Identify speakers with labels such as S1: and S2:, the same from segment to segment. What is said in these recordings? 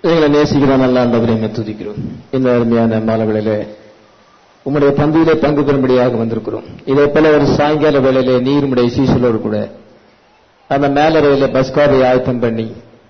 S1: எங்களை நேசிக்கிற நல்ல ஆண்டவரை துதிக்கிறோம் இந்த அருமையான மாலவேளையிலே உம்முடைய பந்தியிலே பங்கு பெறும்படியாக வந்திருக்கிறோம் இதே போல ஒரு சாயங்கால வேளையிலே நீர் உடைய சீசலோடு கூட அந்த மேலறையில பஸ்காவை ஆயத்தம் பண்ணி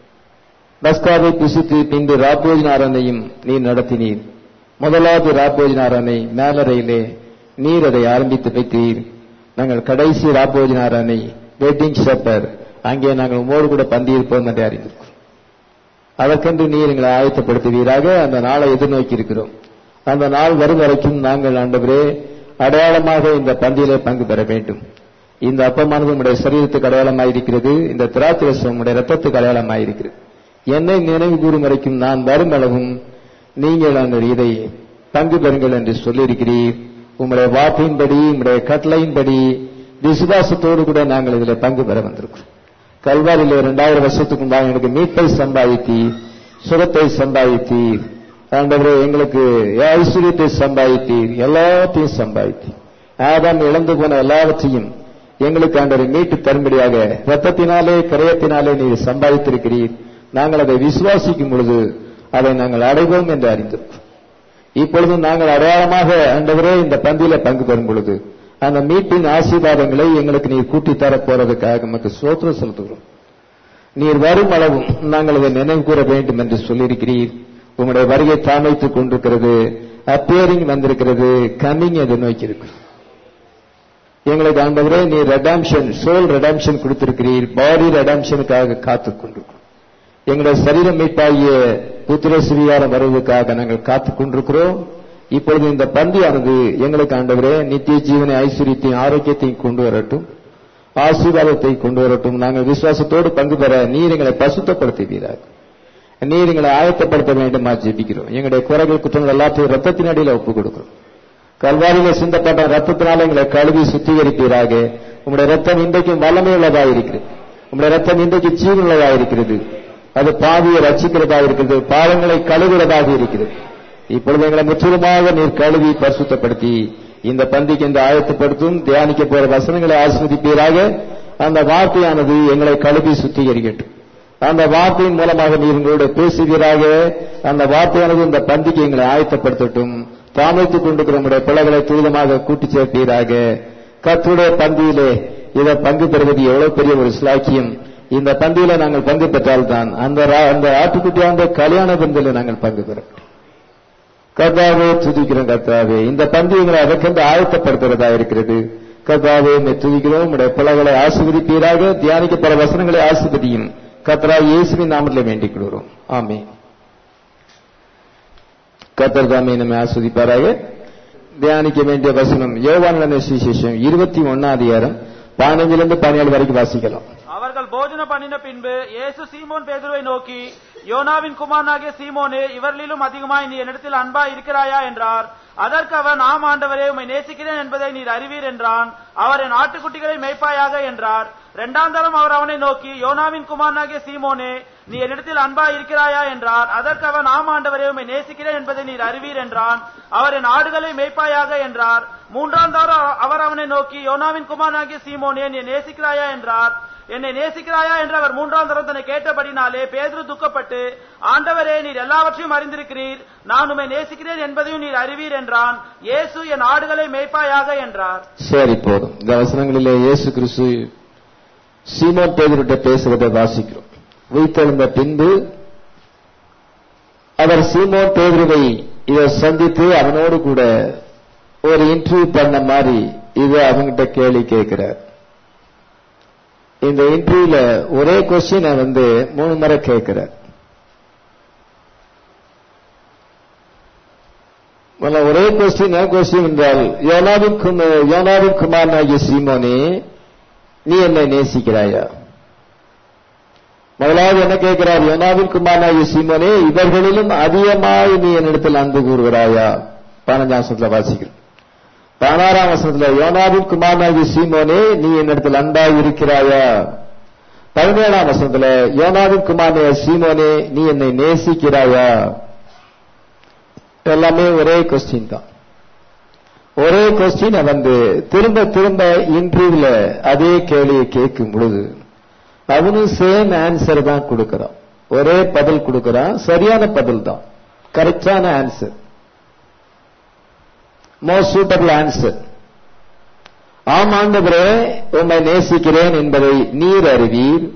S1: பஸ்காவை புசித்து பின்பு ராப்போஜனாரனையும் நீர் நடத்தினீர் முதலாவது ராப்போஜனாரனை மேலறையிலே நீர் அதை ஆரம்பித்து வைத்தீர் நாங்கள் கடைசி ராப்போஜனாரனை வெட்டிங் ஷப்பர் அங்கே நாங்கள் உமோடு கூட பந்தியிருப்போம் என்று அறிந்திருக்கிறோம் அதற்கென்று நீர் எங்களை ஆயத்தப்படுத்துவீராக அந்த நாளை எதிர்நோக்கி இருக்கிறோம் அந்த நாள் வரும் வரைக்கும் நாங்கள் ஆண்டவரே அடையாளமாக இந்த பந்தியிலே பங்கு பெற வேண்டும் இந்த அப்பமானது உடைய சரீரத்துக்கு அடையாளமாயிருக்கிறது இந்த திராட்சரசம் உடைய ரத்தத்துக்கு அடையாளமாயிருக்கிறது என்னை நினைவு கூறும் வரைக்கும் நான் வரும் அளவும் நீங்கள் அந்த இதை பங்கு பெறுங்கள் என்று சொல்லியிருக்கிறீர் உம்முடைய வார்த்தையின்படி உம்முடைய கட்டளையின்படி விசுவாசத்தோடு கூட நாங்கள் இதில் பங்கு பெற வந்திருக்கிறோம் கல்வாரியில் இரண்டாயிரம் வருஷத்துக்கு முன்பாக எனக்கு மீட்பை சம்பாதித்தீர் சுகத்தை சம்பாதித்தீர் ஆண்டவரே எங்களுக்கு ஐஸ்வர்யத்தை சம்பாதித்தீர் எல்லாத்தையும் சம்பாதித்தீர் ஆதாம் இழந்து போன எல்லாவற்றையும் எங்களுக்கு ஆண்டவரை மீட்டு தரும்படியாக ரத்தத்தினாலே கரையத்தினாலே நீர் சம்பாதித்திருக்கிறீர் நாங்கள் அதை விசுவாசிக்கும் பொழுது அதை நாங்கள் அடைவோம் என்று அறிந்திருக்கிறோம் இப்பொழுது நாங்கள் அடையாளமாக ஆண்டவரே இந்த பந்தியில பங்கு பெறும் பொழுது அந்த மீட்பின் ஆசீர்வாதங்களை எங்களுக்கு நீர் கூட்டி தர போறதுக்காக நமக்கு சோத்திரம் செலுத்துகிறோம் நீர் வரும் அளவும் நாங்கள் அதை நினைவு கூற வேண்டும் என்று சொல்லியிருக்கிறீர் உங்களுடைய வருகை தாமைத்துக் கொண்டிருக்கிறது அப்பியரிங் வந்திருக்கிறது கம்மிங் எதை நோக்கி இருக்கு எங்களுக்கு ஆண்டவரே நீர் ரெடாம்ஷன் சோல் ரெடாம்ஷன் கொடுத்திருக்கிறீர் பாடி ரெடாம்ஷனுக்காக காத்துக் கொண்டிருக்கிறோம் எங்களுடைய சரீர மீட்பாகிய புத்திர சிறியாரம் வருவதற்காக நாங்கள் காத்துக் கொண்டிருக்கிறோம் இப்பொழுது இந்த பந்தியானது எங்களுக்கு ஆண்டவரே நித்திய ஜீவனை ஐஸ்வர்யத்தையும் ஆரோக்கியத்தையும் கொண்டு வரட்டும் ஆசீர்வாதத்தை கொண்டு வரட்டும் நாங்கள் விசுவாசத்தோடு பங்கு பெற நீர் எங்களை பசுத்தப்படுத்துவீராக நீர் எங்களை ஆயத்தப்படுத்த வேண்டுமா ஜெபிக்கிறோம் எங்களுடைய குறைகள் குற்றங்கள் எல்லாத்தையும் ரத்தத்தின் அடியில் ஒப்புக் கொடுக்கிறோம் கல்வாரியில சிந்தப்பட்ட ரத்தத்தினால எங்களை கழுவி சுத்திகரிப்பீராக உங்களுடைய ரத்தம் இன்றைக்கும் வல்லமை உள்ளதாக இருக்கிறது உங்களுடைய ரத்தம் இன்றைக்கு ஜீவனுள்ளதாக இருக்கிறது அது பாவியை ரச்சிக்கிறதாக இருக்கிறது பாவங்களை கழுவுறதாக இருக்கிறது இப்பொழுது எங்களை முற்றிலுமாக நீர் கழுவி பரிசுத்தப்படுத்தி இந்த பந்திக்கு இந்த ஆயத்தப்படுத்தும் தியானிக்க போற வசனங்களை ஆஸ்வதிப்பீராக அந்த வார்த்தையானது எங்களை கழுவி சுத்திகரிக்கட்டும் அந்த வார்த்தையின் மூலமாக நீர் எங்களோட பேசுவீராக அந்த வார்த்தையானது இந்த பந்திக்கு எங்களை ஆயத்தப்படுத்தட்டும் தாமைத்துக் கொண்டிருக்கிற நம்முடைய பிள்ளைகளை துரிதமாக கூட்டி சேர்ப்பீராக கத்துடைய பந்தியிலே இதை பங்கு பெறுவது எவ்வளவு பெரிய ஒரு சிலாக்கியம் இந்த பந்தியில நாங்கள் பங்கு பெற்றால்தான் அந்த அந்த ஆட்டுக்குட்டியாந்த கல்யாண பந்தியில நாங்கள் பங்கு பெறும் கர்த்தாவே துதிக்கிறோம் கர்த்தாவே இந்த பந்தி எங்களை அதற்கென்று ஆயத்தப்படுத்துறதா இருக்கிறது கர்த்தாவே துதிக்கிறோம் உடைய பிள்ளைகளை ஆசிர்வதிப்பீராக தியானிக்கப்பட வசனங்களை ஆசிர்வதியும் கத்ரா இயேசுவின் நாமத்தில் வேண்டிக் கொள்கிறோம் ஆமே கத்தர் தாமே நம்மை ஆஸ்வதிப்பாராக தியானிக்க வேண்டிய வசனம் யோவான சுவிசேஷம் இருபத்தி ஒன்னாம் அதிகாரம் பதினஞ்சிலிருந்து பதினேழு வரைக்கும் வாசிக்கலாம்
S2: அவர்கள் போஜன பண்ணின பின்பு இயேசு சீமோன் பேதுருவை நோக்கி யோனாவின் குமாரனாகிய சீமோனே இவர்களிலும் அதிகமாய் நீ என்னிடத்தில் அன்பா இருக்கிறாயா என்றார் அதற்கு அவன் ஆம் ஆண்டவரே உம்மை நேசிக்கிறேன் என்பதை நீர் அறிவீர் என்றான் அவர் என் ஆட்டுக்குட்டிகளை மேய்ப்பாயாக என்றார் இரண்டாம் தரம் அவர் அவனை நோக்கி யோனாவின் குமாரனாகிய சீமோனே நீ என்னிடத்தில் அன்பா இருக்கிறாயா என்றார் அதற்கு அவன் ஆம் ஆண்டவரே உம்மை நேசிக்கிறேன் என்பதை நீர் அறிவீர் என்றான் அவர் என் ஆடுகளை மேய்ப்பாயாக என்றார் மூன்றாம் தரம் அவர் அவனை நோக்கி யோனாவின் குமாரனாகிய சீமோனே நீ நேசிக்கிறாயா என்றார் என்னை நேசிக்கிறாயா என்று அவர் மூன்றாம் தரம் தன்னை கேட்டபடினாலே பேதுரு துக்கப்பட்டு ஆண்டவரே நீர் எல்லாவற்றையும் அறிந்திருக்கிறீர் நான் உம்மை நேசிக்கிறேன் என்பதையும் நீர் அறிவீர் என்றான் இயேசு என் ஆடுகளை மேய்ப்பாயாக என்றார்
S1: சரி போதும் இந்த வசனங்களிலே இயேசு கிறிஸ்து சீமோன் பேதர்கிட்ட பேசுவதை வாசிக்கிறோம் உயிர்த்தெழுந்த பின்பு அவர் சீமோன் பேதுருவை இதை சந்தித்து அவனோடு கூட ஒரு இன்டர்வியூ பண்ண மாதிரி இதை அவங்கிட்ட கேள்வி கேட்கிறார் இந்த இன்டர்வியூல ஒரே கொஸ்டினை வந்து மூணு முறை கேட்கிறார் ஒரே கொஸ்டின் கொஸ்டின் என்றால் யோனாவின் யோனாவின் குமாரனாகிய சீமோனே நீ என்னை நேசிக்கிறாயா முதலாவது என்ன கேட்கிறார் யோனாவின் குமாரனாகிய சீமோனே இவர்களிலும் அதிகமாய் நீ என்னிடத்தில் அன்பு கூறுகிறாயா பதினஞ்சாம் வசனத்துல வாசிக்கிறோம் பதினாறாம் வசனத்துல யோனாவின் குமாரனாகிய சீமோனே நீ என்னிடத்தில் அன்பாய் இருக்கிறாயா பதினேழாம் வசனத்துல யோனாவின் குமாரனாகிய சீமோனே நீ என்னை நேசிக்கிறாயா எல்லாமே ஒரே கொஸ்டின் தான் ஒரே கொஸ்டின் வந்து திரும்ப திரும்ப இன்டர்வியூல அதே கேள்வியை கேட்கும் பொழுது அவனும் சேம் ஆன்சர் தான் கொடுக்கிறான் ஒரே பதில் கொடுக்கிறான் சரியான பதில் தான் கரெக்டான ஆன்சர் மோஸ்ட் சூட்டபிள் ஆன்சர் ஆம் ஆண்டவரே உம்மை நேசிக்கிறேன் என்பதை நீர் அறிவீர்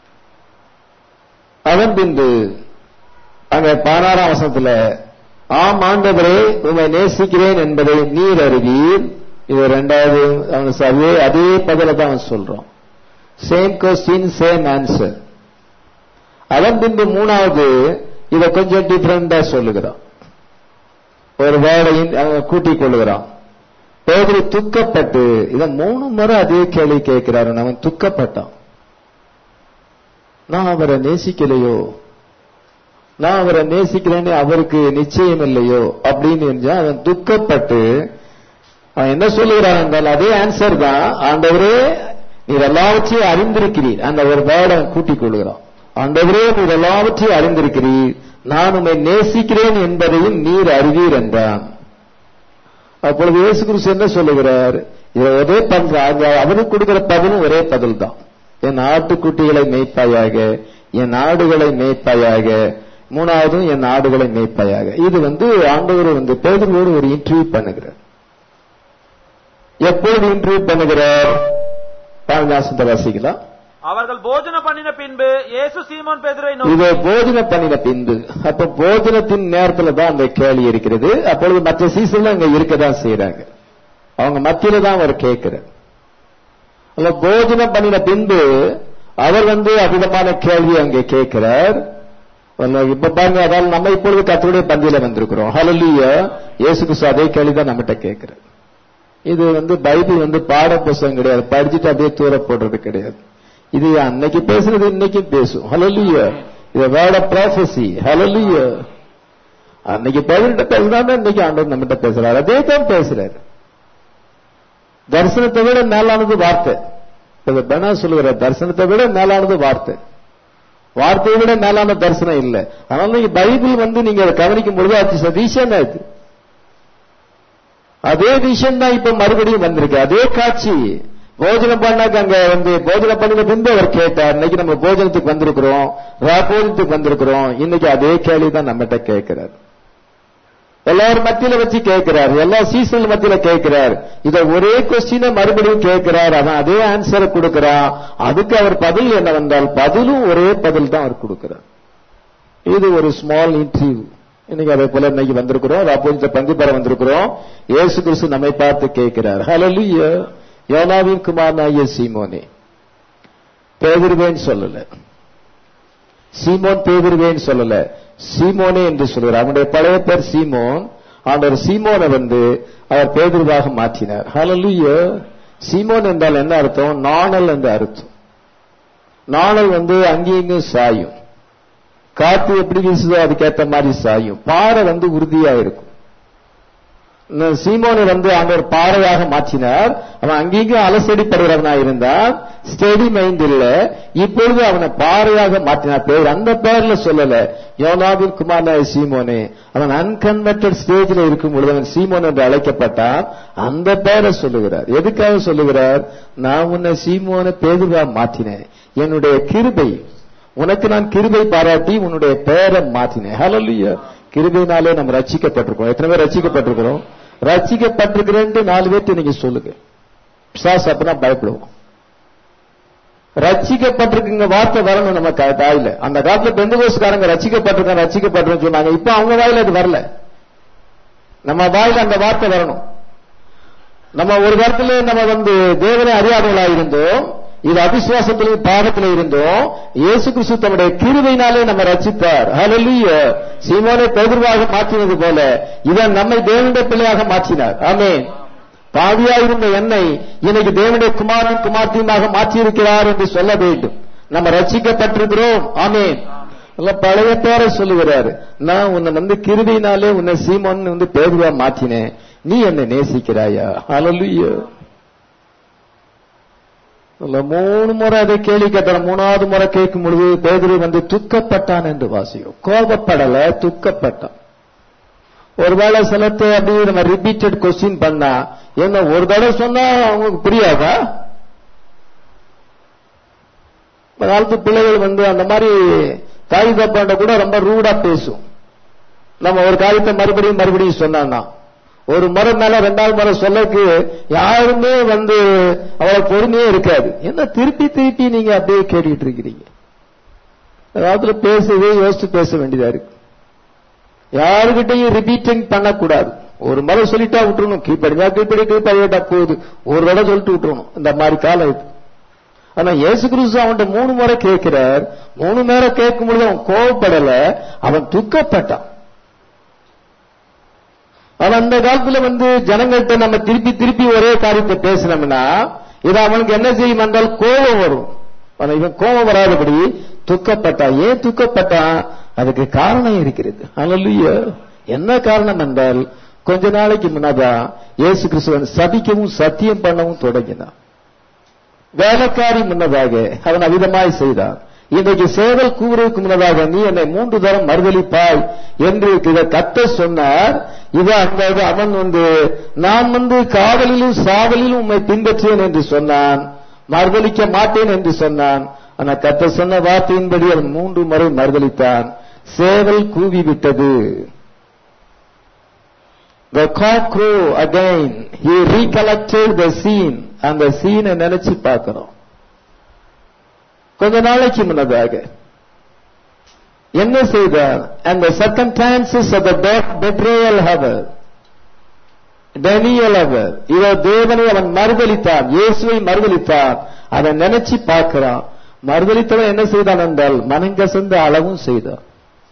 S1: அதன் பின்பு அங்க பதினாறாம் வசனத்துல ஆம் ஆண்டவரே உம்மை நேசிக்கிறேன் என்பதை நீர் அறிவீர் இது ரெண்டாவது அவன் அதே அதே பதில தான் அவன் சொல்றான் சேம் கொஸ்டின் சேம் ஆன்சர் அதன் பின்பு மூணாவது இதை கொஞ்சம் டிஃபரெண்டா சொல்லுகிறான் ஒரு வேலையின் அவன் கூட்டிக் கொள்ளுகிறான் பேதரி துக்கப்பட்டு இதை மூணு முறை அதே கேள்வி கேட்கிறாரு அவன் துக்கப்பட்டான் நான் அவரை நேசிக்கலையோ நான் அவரை நேசிக்கிறேன்னு அவருக்கு நிச்சயம் இல்லையோ அப்படின்னு இருந்தா அவன் துக்கப்பட்டு அவன் என்ன சொல்லுகிறான் என்றால் அதே ஆன்சர் தான் ஆண்டவரே நீர் எல்லாவற்றையும் அறிந்திருக்கிறீர் அந்த ஒரு வேர்டை அவன் கூட்டிக் கொள்கிறான் ஆண்டவரே நீர் எல்லாவற்றையும் அறிந்திருக்கிறீர் நான் உம்மை நேசிக்கிறேன் என்பதையும் நீர் அறிவீர் என்றான் அப்பொழுது இயேசு கிறிஸ்து என்ன சொல்லுகிறார் இதை ஒரே பதில் அவனுக்கு கொடுக்கிற பதிலும் ஒரே பதில் தான் என் ஆட்டுக்குட்டிகளை மேய்ப்பாயாக என் ஆடுகளை மேய்ப்பாயாக மூணாவதும் என் ஆடுகளை மேய்ப்பாயாக இது வந்து ஆண்டவர் வந்து பேதரோடு ஒரு இன்டர்வியூ பண்ணுகிறார் எப்போது இன்டர்வியூ பண்ணுகிறார் பாரதாசத்தை வாசிக்கலாம்
S2: அவர்கள் போஜன பண்ணின பின்பு இயேசு சீமோன் பேதுருவை
S1: இது
S2: நோக்கி
S1: போஜன பண்ணின பின்பு அப்ப போஜனத்தின் நேரத்துல தான் அந்த கேள்வி இருக்கிறது அப்பொழுது மற்ற சீசன்ல அங்க இருக்கதான் செய்யறாங்க அவங்க மத்தியில தான் அவர் கேட்கிறார் அல்ல போஜனம் பண்ணின பின்பு அவர் வந்து அவிதமான கேள்வி அங்கே கேட்கிறார் அல்ல, இப்ப பாருங்க அதாவது நம்ம இப்பொழுது கத்தருடைய பந்தியில வந்திருக்கிறோம் ஹalleluya இயேசு கிறிஸ்து அதே கேள்வி தான் நம்மகிட்ட கேட்கிறார் இது வந்து பைபிள் வந்து பாட புஸ்தகம் கிடையாது படிச்சுட்டு அப்படியே தூர போடுறது கிடையாது இது அன்னைக்கு பேசுறது இன்னைக்கும் பேசும் ஹalleluya இது வேர்ட் ஆஃப் ப்ராஃபஸி ஹalleluya அன்னைக்கு பேசுகிட்ட பேசுறாங்க இன்னைக்கு ஆண்டவர் நம்மகிட்ட பேசுறாரு அதே தான் பேசுறாரு தரிசனத்தை விட மேலானது வார்த்தை இப்ப பெனா சொல்லுகிற தரிசனத்தை விட மேலானது வார்த்தை வார்த்தையை விட மேலான தரிசனம் இல்லை அதனால நீங்க பைபிள் வந்து நீங்க அதை கவனிக்கும் பொழுது அது விஷயம் இது அதே விஷயம் தான் இப்ப மறுபடியும் வந்திருக்கு அதே காட்சி போஜனம் பண்ணாக்க அங்க வந்து போஜனம் பண்ணின பின்பு அவர் கேட்டார் இன்னைக்கு நம்ம போஜனத்துக்கு வந்திருக்கிறோம் ராபோஜனத்துக்கு வந்திருக்கிறோம் இன்னைக்கு அதே கேள்வி தான் நம்மகிட்ட கேட்கிறார் எல்லாரும் மத்தியில வச்சு கேட்கிறார் எல்லா சீசன் மத்தியில கேட்கிறார் இத ஒரே கொஸ்டினை மறுபடியும் கேட்கிறார் அவன் அதே ஆன்சரை கொடுக்கிறான் அதுக்கு அவர் பதில் என்ன வந்தால் பதிலும் ஒரே பதில் தான் அவர் கொடுக்கிறார் இது ஒரு ஸ்மால் இன்டர்வியூ இன்னைக்கு அதே போல இன்னைக்கு வந்திருக்கிறோம் ராப்போஜித்த பங்கு பெற வந்திருக்கிறோம் இயேசு கிறிஸ்து நம்மை பார்த்து கேட்கிறார் ஹalleluya யோனாவின் குமாரனாகிய சீமோனே பேதிருவேன்னு சொல்லல சீமோன் பேதிருவேன்னு சொல்லல சீமோனே என்று சொல்கிறார் அவனுடைய பழைய பேர் சீமோன் ஆண்டவர் சீமோனை வந்து அவர் பேதிருவாக மாற்றினார் ஹalleluya சீமோன் என்றால் என்ன அர்த்தம் நாணல் என்று அர்த்தம் நாணல் வந்து அங்கேயும் இங்கும் சாயும் காத்து எப்படி வீசுதோ அதுக்கேத்த மாதிரி சாயும் பாறை வந்து உறுதியா இருக்கும் இந்த சீமோனை வந்து ஆண்டவர் பாறையாக மாற்றினார் அவன் அங்கேயும் அலசடிப்படுகிறவனா இருந்தான் ஸ்டெடி மைண்ட் இல்ல இப்பொழுது அவனை பாறையாக மாற்றினார் பேர் அந்த பேர்ல சொல்லல யோனாவின் குமாரனாய சீமோனே அவன் அன்கன்வெர்டட் ஸ்டேஜில் இருக்கும் பொழுது அவன் சீமோன் என்று அழைக்கப்பட்டான் அந்த பேரை சொல்லுகிறார் எதுக்காக சொல்லுகிறார் நான் உன்னை சீமோனை பேதுவா மாற்றினேன் என்னுடைய கிருபை உனக்கு நான் கிருபை பாராட்டி உன்னுடைய பெயரை மாற்றினேன் ஹalleluya கிருபையினாலே நம்ம ரட்சிக்கப்பட்டிருக்கோம் எத்தனை பேர் ரட்சிக்கப்பட்டிருக்கிறோம் ரட்சிக்கப்பட்டிருக்கிறேன்ட்டு நாலு பேர்த்து நீங்க சொல்லுங்க பிசாசு அப்பதான் பயப்படுவோம் ரட்சிக்கப்பட்டிருக்குங்க வார்த்தை வரணும் நம்ம க- வாயில அந்த காலத்துல பெந்தகோஸ்காரங்க ரட்சிக்கப்பட்டிருக்காங்க ரட்சிக்கப்பட்டிருக்கேன்னு சொன்னாங்க இப்ப அவங்க வாயில அது வரல நம்ம வாயில அந்த வார்த்தை வரணும் நம்ம ஒரு காலத்துல நம்ம வந்து தேவனை அறியாதவர்களா இருந்தோம் இது அவிசுவாசத்திலும் பாவத்தில் இருந்தோம் இயேசு கிறிஸ்து தம்முடைய கிருபையினாலே நம்ம ரட்சித்தார் ஹalleluya சீமோனை பெதிர்வாக மாற்றினது போல இவன் நம்மை தேவனுடைய பிள்ளையாக மாற்றினார் ஆமென் பாவியா இருந்த என்னை இன்னைக்கு தேவனுடைய குமாரன் குமார்த்தியுமாக மாற்றியிருக்கிறார் என்று சொல்ல வேண்டும் நம்ம ரட்சிக்கப்பட்டிருக்கிறோம் ஆமென் நல்ல பழைய பேரை சொல்லுகிறாரு நான் உன்னை வந்து கிருபையினாலே உன்னை சீமோன் வந்து பேதுவா மாற்றினேன் நீ என்னை நேசிக்கிறாயா ஹalleluya இல்ல மூணு முறை அதை கேள்வி கேட்டார் மூணாவது முறை கேட்கும் பொழுது பேதுரு வந்து துக்கப்பட்டான் என்று வாசிக்கும் கோபப்படல துக்கப்பட்டான் ஒருவேளை சிலத்தை அப்படியே நம்ம ரிப்பீட்டட் கொஸ்டின் பண்ணா என்ன ஒரு தடவை சொன்னா அவங்களுக்கு புரியாதா இந்த காலத்து பிள்ளைகள் வந்து அந்த மாதிரி தாய் தப்பாண்ட கூட ரொம்ப ரூடா பேசும் நம்ம ஒரு காரியத்தை மறுபடியும் மறுபடியும் சொன்னான்னா ஒரு முறை மேல ரெண்டாவது முறை சொல்லக்கு யாருமே வந்து அவ்வளவு பொறுமையே இருக்காது என்ன திருப்பி திருப்பி நீங்க அப்படியே கேட்டுட்டு இருக்கிறீங்க அதாவது பேசுறது யோசிச்சு பேச வேண்டியதா இருக்கு யாருகிட்டையும் ரிப்பீட்டிங் பண்ணக்கூடாது ஒரு முறை சொல்லிட்டா விட்டுறணும் கீழ்படிஞ்சா கீழ்படி கீழ்படிட்டா போகுது ஒரு தடவை சொல்லிட்டு விட்டுறணும் இந்த மாதிரி காலம் இது ஆனா இயேசு கிறிஸ்து அவன்கிட்ட மூணு முறை கேட்கிறார் மூணு முறை கேட்கும் பொழுது அவன் கோவப்படல அவன் துக்கப்பட்டான் ஆனா அந்த காலத்துல வந்து ஜனங்கள்கிட்ட நம்ம திருப்பி திருப்பி ஒரே காரியத்தை பேசினோம்னா இது அவனுக்கு என்ன செய்யும் என்றால் கோபம் வரும் ஆனா இவன் கோபம் வராதபடி துக்கப்பட்டான் ஏன் துக்கப்பட்டான் அதுக்கு காரணம் இருக்கிறது அல்ல என்ன காரணம் என்றால் கொஞ்ச நாளைக்கு முன்னதான் இயேசு கிறிஸ்துவன் சபிக்கவும் சத்தியம் பண்ணவும் தொடங்கினான் வேலைக்காரி முன்னதாக அவன் அவிதமாய் செய்தான் இன்றைக்கு சேவல் கூறுவதற்கு முன்னதாக நீ என்னை மூன்று தரம் மறுதளிப்பாய் என்று இதை கத்த சொன்னார் இது அந்த அவன் வந்து நான் வந்து காவலிலும் சாவலிலும் உண்மை பின்பற்றேன் என்று சொன்னான் மறுதளிக்க மாட்டேன் என்று சொன்னான் ஆனா கத்த சொன்ன வார்த்தையின்படி அவன் மூன்று முறை மறுதளித்தான் சேவல் கூவி விட்டது The cock crow again. He recollected the scene. அந்த சீனை நினைச்சு பார்க்கிறோம் கொஞ்ச நாளைக்கு முன்னதாக என்ன செய்தார் அந்த circumstances of the betrayal hour denial hour இதோ தேவனை அவன் மறுதளித்தான் இயேசுவை மறுதளித்தான் அதை நினைச்சு பார்க்கிறான் மறுதளித்தவன் என்ன செய்தான் என்றால் மனங்கசந்த அளவும் செய்தான்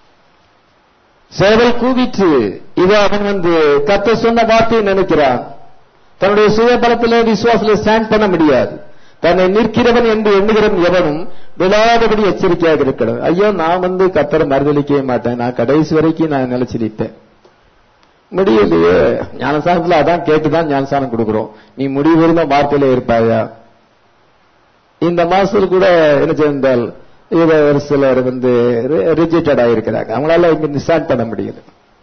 S1: சேவல் கூவிற்று இது அவன் வந்து கத்த சொன்ன வார்த்தையை நினைக்கிறான் தன்னுடைய சுயபலத்திலே விசுவாசத்தில் ஸ்டாண்ட் பண்ண முடியாது தன்னை நிற்கிறவன் என்று எண்ணுகிறவன் எவனும் விழாதபடி எச்சரிக்கையாக இருக்கிறது ஐயோ நான் வந்து கத்தரை மறுதளிக்கவே மாட்டேன் நான் கடைசி வரைக்கும் நான் நிலைச்சு நிற்பேன் முடியலையே ஞானசானத்துல அதான் கேட்டுதான் ஞானசானம் கொடுக்கிறோம் நீ முடிவு இருந்த வார்த்தையில இருப்பாயா இந்த மாசத்துல கூட என்ன செய்தால் இதை ஒரு சிலர் வந்து ரிஜெக்டட் ஆயிருக்கிறாங்க அவங்களால இங்க ஸ்டாண்ட் பண்ண முடியல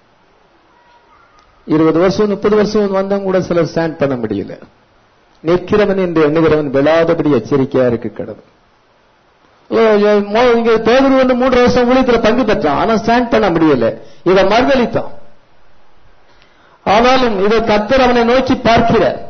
S1: இருபது வருஷம் முப்பது வருஷம் வந்தவங்க கூட சிலர் ஸ்டாண்ட் பண்ண முடியல நிற்கிறவன் என்று எண்ணுகிறவன் விழாதபடி எச்சரிக்கையா இருக்கு கடவுள் இங்க பேதர் வந்து மூன்று வருஷம் ஊழியத்துல பங்கு பெற்றான் ஆனா ஸ்டாண்ட் பண்ண முடியல இதை மறுதளித்தான் ஆனாலும் இதை கத்தர் அவனை நோக்கி பார்க்கிறார்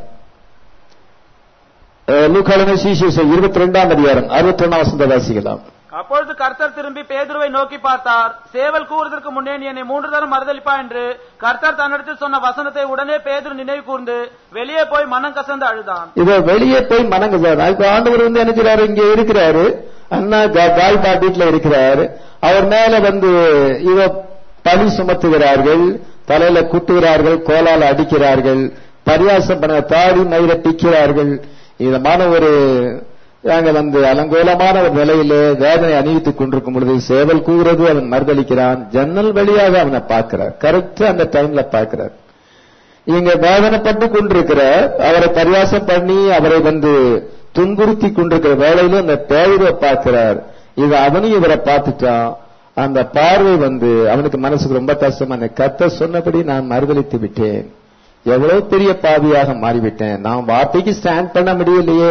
S1: லூக்காளன சீசேஷன் இருபத்தி ரெண்டாம் அதிகாரம் அறுபத்தி ஒன்னாம் வசந்த வாசிக்கலாம்
S2: அப்பொழுது கர்த்தர் திரும்பி பேதுருவை நோக்கி பார்த்தார் சேவல் கூறுவதற்கு முன்னே நீ என்னை மூன்று தரம் மறுதளிப்பா என்று கர்த்தர் தன்னிடத்தில் சொன்ன வசனத்தை உடனே பேதுரு நினைவு கூர்ந்து வெளியே போய் மனம் கசந்து அழுதான்
S1: இதோ வெளியே போய் மனங்கசார் இப்ப ஆண்டவர் வந்து என்ன செய்றாரு இங்க இருக்கிறாரு அண்ணா காய் பாட்டிட்ல இருக்கிறாரு அவர் மேல வந்து இவ பழி சுமத்துகிறார்கள் தலையில குட்டுகிறார்கள் கோலால் அடிக்கிறார்கள் பரியாசம் பண்ண தாடி மயிர பிக்கிறார்கள் இதமான ஒரு அங்க வந்து அலங்கோலமான ஒரு நிலையிலே வேதனை அணிவித்துக் கொண்டிருக்கும் பொழுது சேவல் கூறுறது அவன் மறுதளிக்கிறான் ஜன்னல் வழியாக அவனை பார்க்கிறார் கரெக்டா அந்த டைம்ல பார்க்கிறார் இங்க வேதனைப்பட்டு கொண்டிருக்கிற அவரை பரியாசம் பண்ணி அவரை வந்து துன்புறுத்தி கொண்டிருக்கிற வேலையில அந்த பேரை பார்க்கிறார் இது அவனையும் இவரை பார்த்துட்டான் அந்த பார்வை வந்து அவனுக்கு மனசுக்கு ரொம்ப கஷ்டம் அந்த கத்த சொன்னபடி நான் மறுதளித்து விட்டேன் எவ்வளவு பெரிய பாவியாக மாறிவிட்டேன் நான் வார்த்தைக்கு ஸ்டாண்ட் பண்ண முடியலையே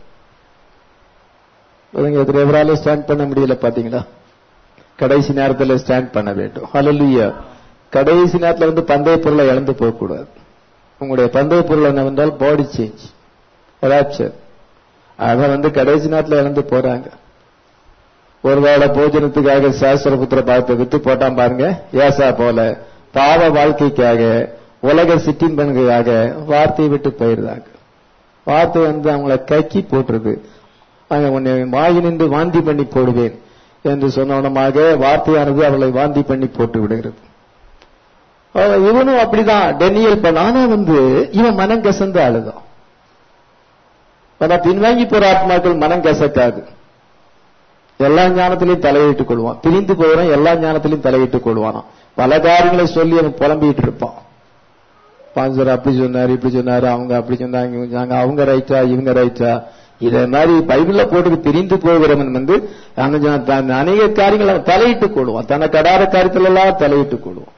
S1: எவரால ஸ்டாண்ட் பண்ண முடியல பாத்தீங்களா கடைசி நேரத்தில் ஸ்டாண்ட் பண்ண வேண்டும் ஹalleluya கடைசி நேரத்தில் வந்து பந்தய பொருளை இழந்து போகக்கூடாது உங்களுடைய பந்தய பொருள் என்னவென்றால் பாடி சேஞ்ச் ராப்சர் அதை வந்து கடைசி நேரத்தில் இழந்து போறாங்க ஒருவேளை போஜனத்துக்காக சாஸ்திரபுத்திர பாவத்தை வித்து போட்டான் பாருங்க ஏசா போல பாவ வாழ்க்கைக்காக உலக சிற்றின்பனுக்காக வார்த்தையை விட்டு போயிருந்தாங்க வார்த்தை வந்து அவங்கள கக்கி போட்டுருது அங்க உன்னை வாய் நின்று வாந்தி பண்ணி போடுவேன் என்று சொன்னவனமாக வார்த்தையானது அவளை வாந்தி பண்ணி போட்டு விடுகிறது இவனும் அப்படிதான் டென்னியல் பண்ண ஆனா வந்து இவன் மனம் கசந்து அழுதான் ஆனா பின்வாங்கி போற ஆத்மாக்கள் மனம் கசக்காது எல்லா ஞானத்திலையும் தலையிட்டுக் கொள்வான் பிரிந்து போகிறோம் எல்லா ஞானத்திலையும் தலையிட்டுக் கொள்வானாம் பல காரியங்களை சொல்லி அவன் புலம்பிட்டு இருப்பான் பாஞ்சர் அப்படி சொன்னாரு இப்படி சொன்னாரு அவங்க அப்படி சொன்னாங்க இவங்க சொன்னாங்க, அவங்க ரைட்டா இவங்க ரைட்டா இதை மாதிரி பைபிள்ல போட்டு பிரிந்து போகிறவன் வந்து அந்த ஜன- தன் அநேக காரியங்களை அவன் தலையிட்டுக் கொள்வான் தனக்கு கடாத காரியத்துல எல்லாம் தலையிட்டுக் கொள்வான்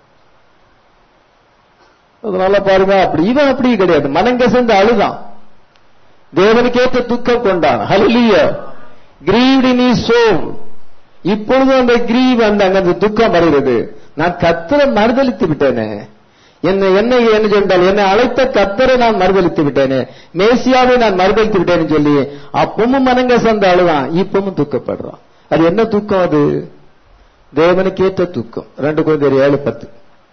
S1: அதனால பாருங்க அப்படி இவன் அப்படி கிடையாது மனங்கசந்து அழுதான் தேவனுக்கேற்ற துக்கம் கொண்டான் ஹalleluya grieved in his soul இப்பொழுது அந்த கிரீவ் அந்த அங்க அந்த துக்கம் வருகிறது நான் கத்தரை மறுதளித்து விட்டேனே என்னை என்ன என்ன சொன்னால் என்னை அழைத்த கத்தரை நான் மறுதளித்து விட்டேனே மேசியாவை நான் மறுதளித்து விட்டேன்னு சொல்லி அப்பவும் மனங்கசந்த அழுவான் இப்பவும் துக்கப்படுறான் அது என்ன துக்கம் அது தேவனுக்கேற்ற துக்கம் ரெண்டு குழந்தை ஏழு பத்து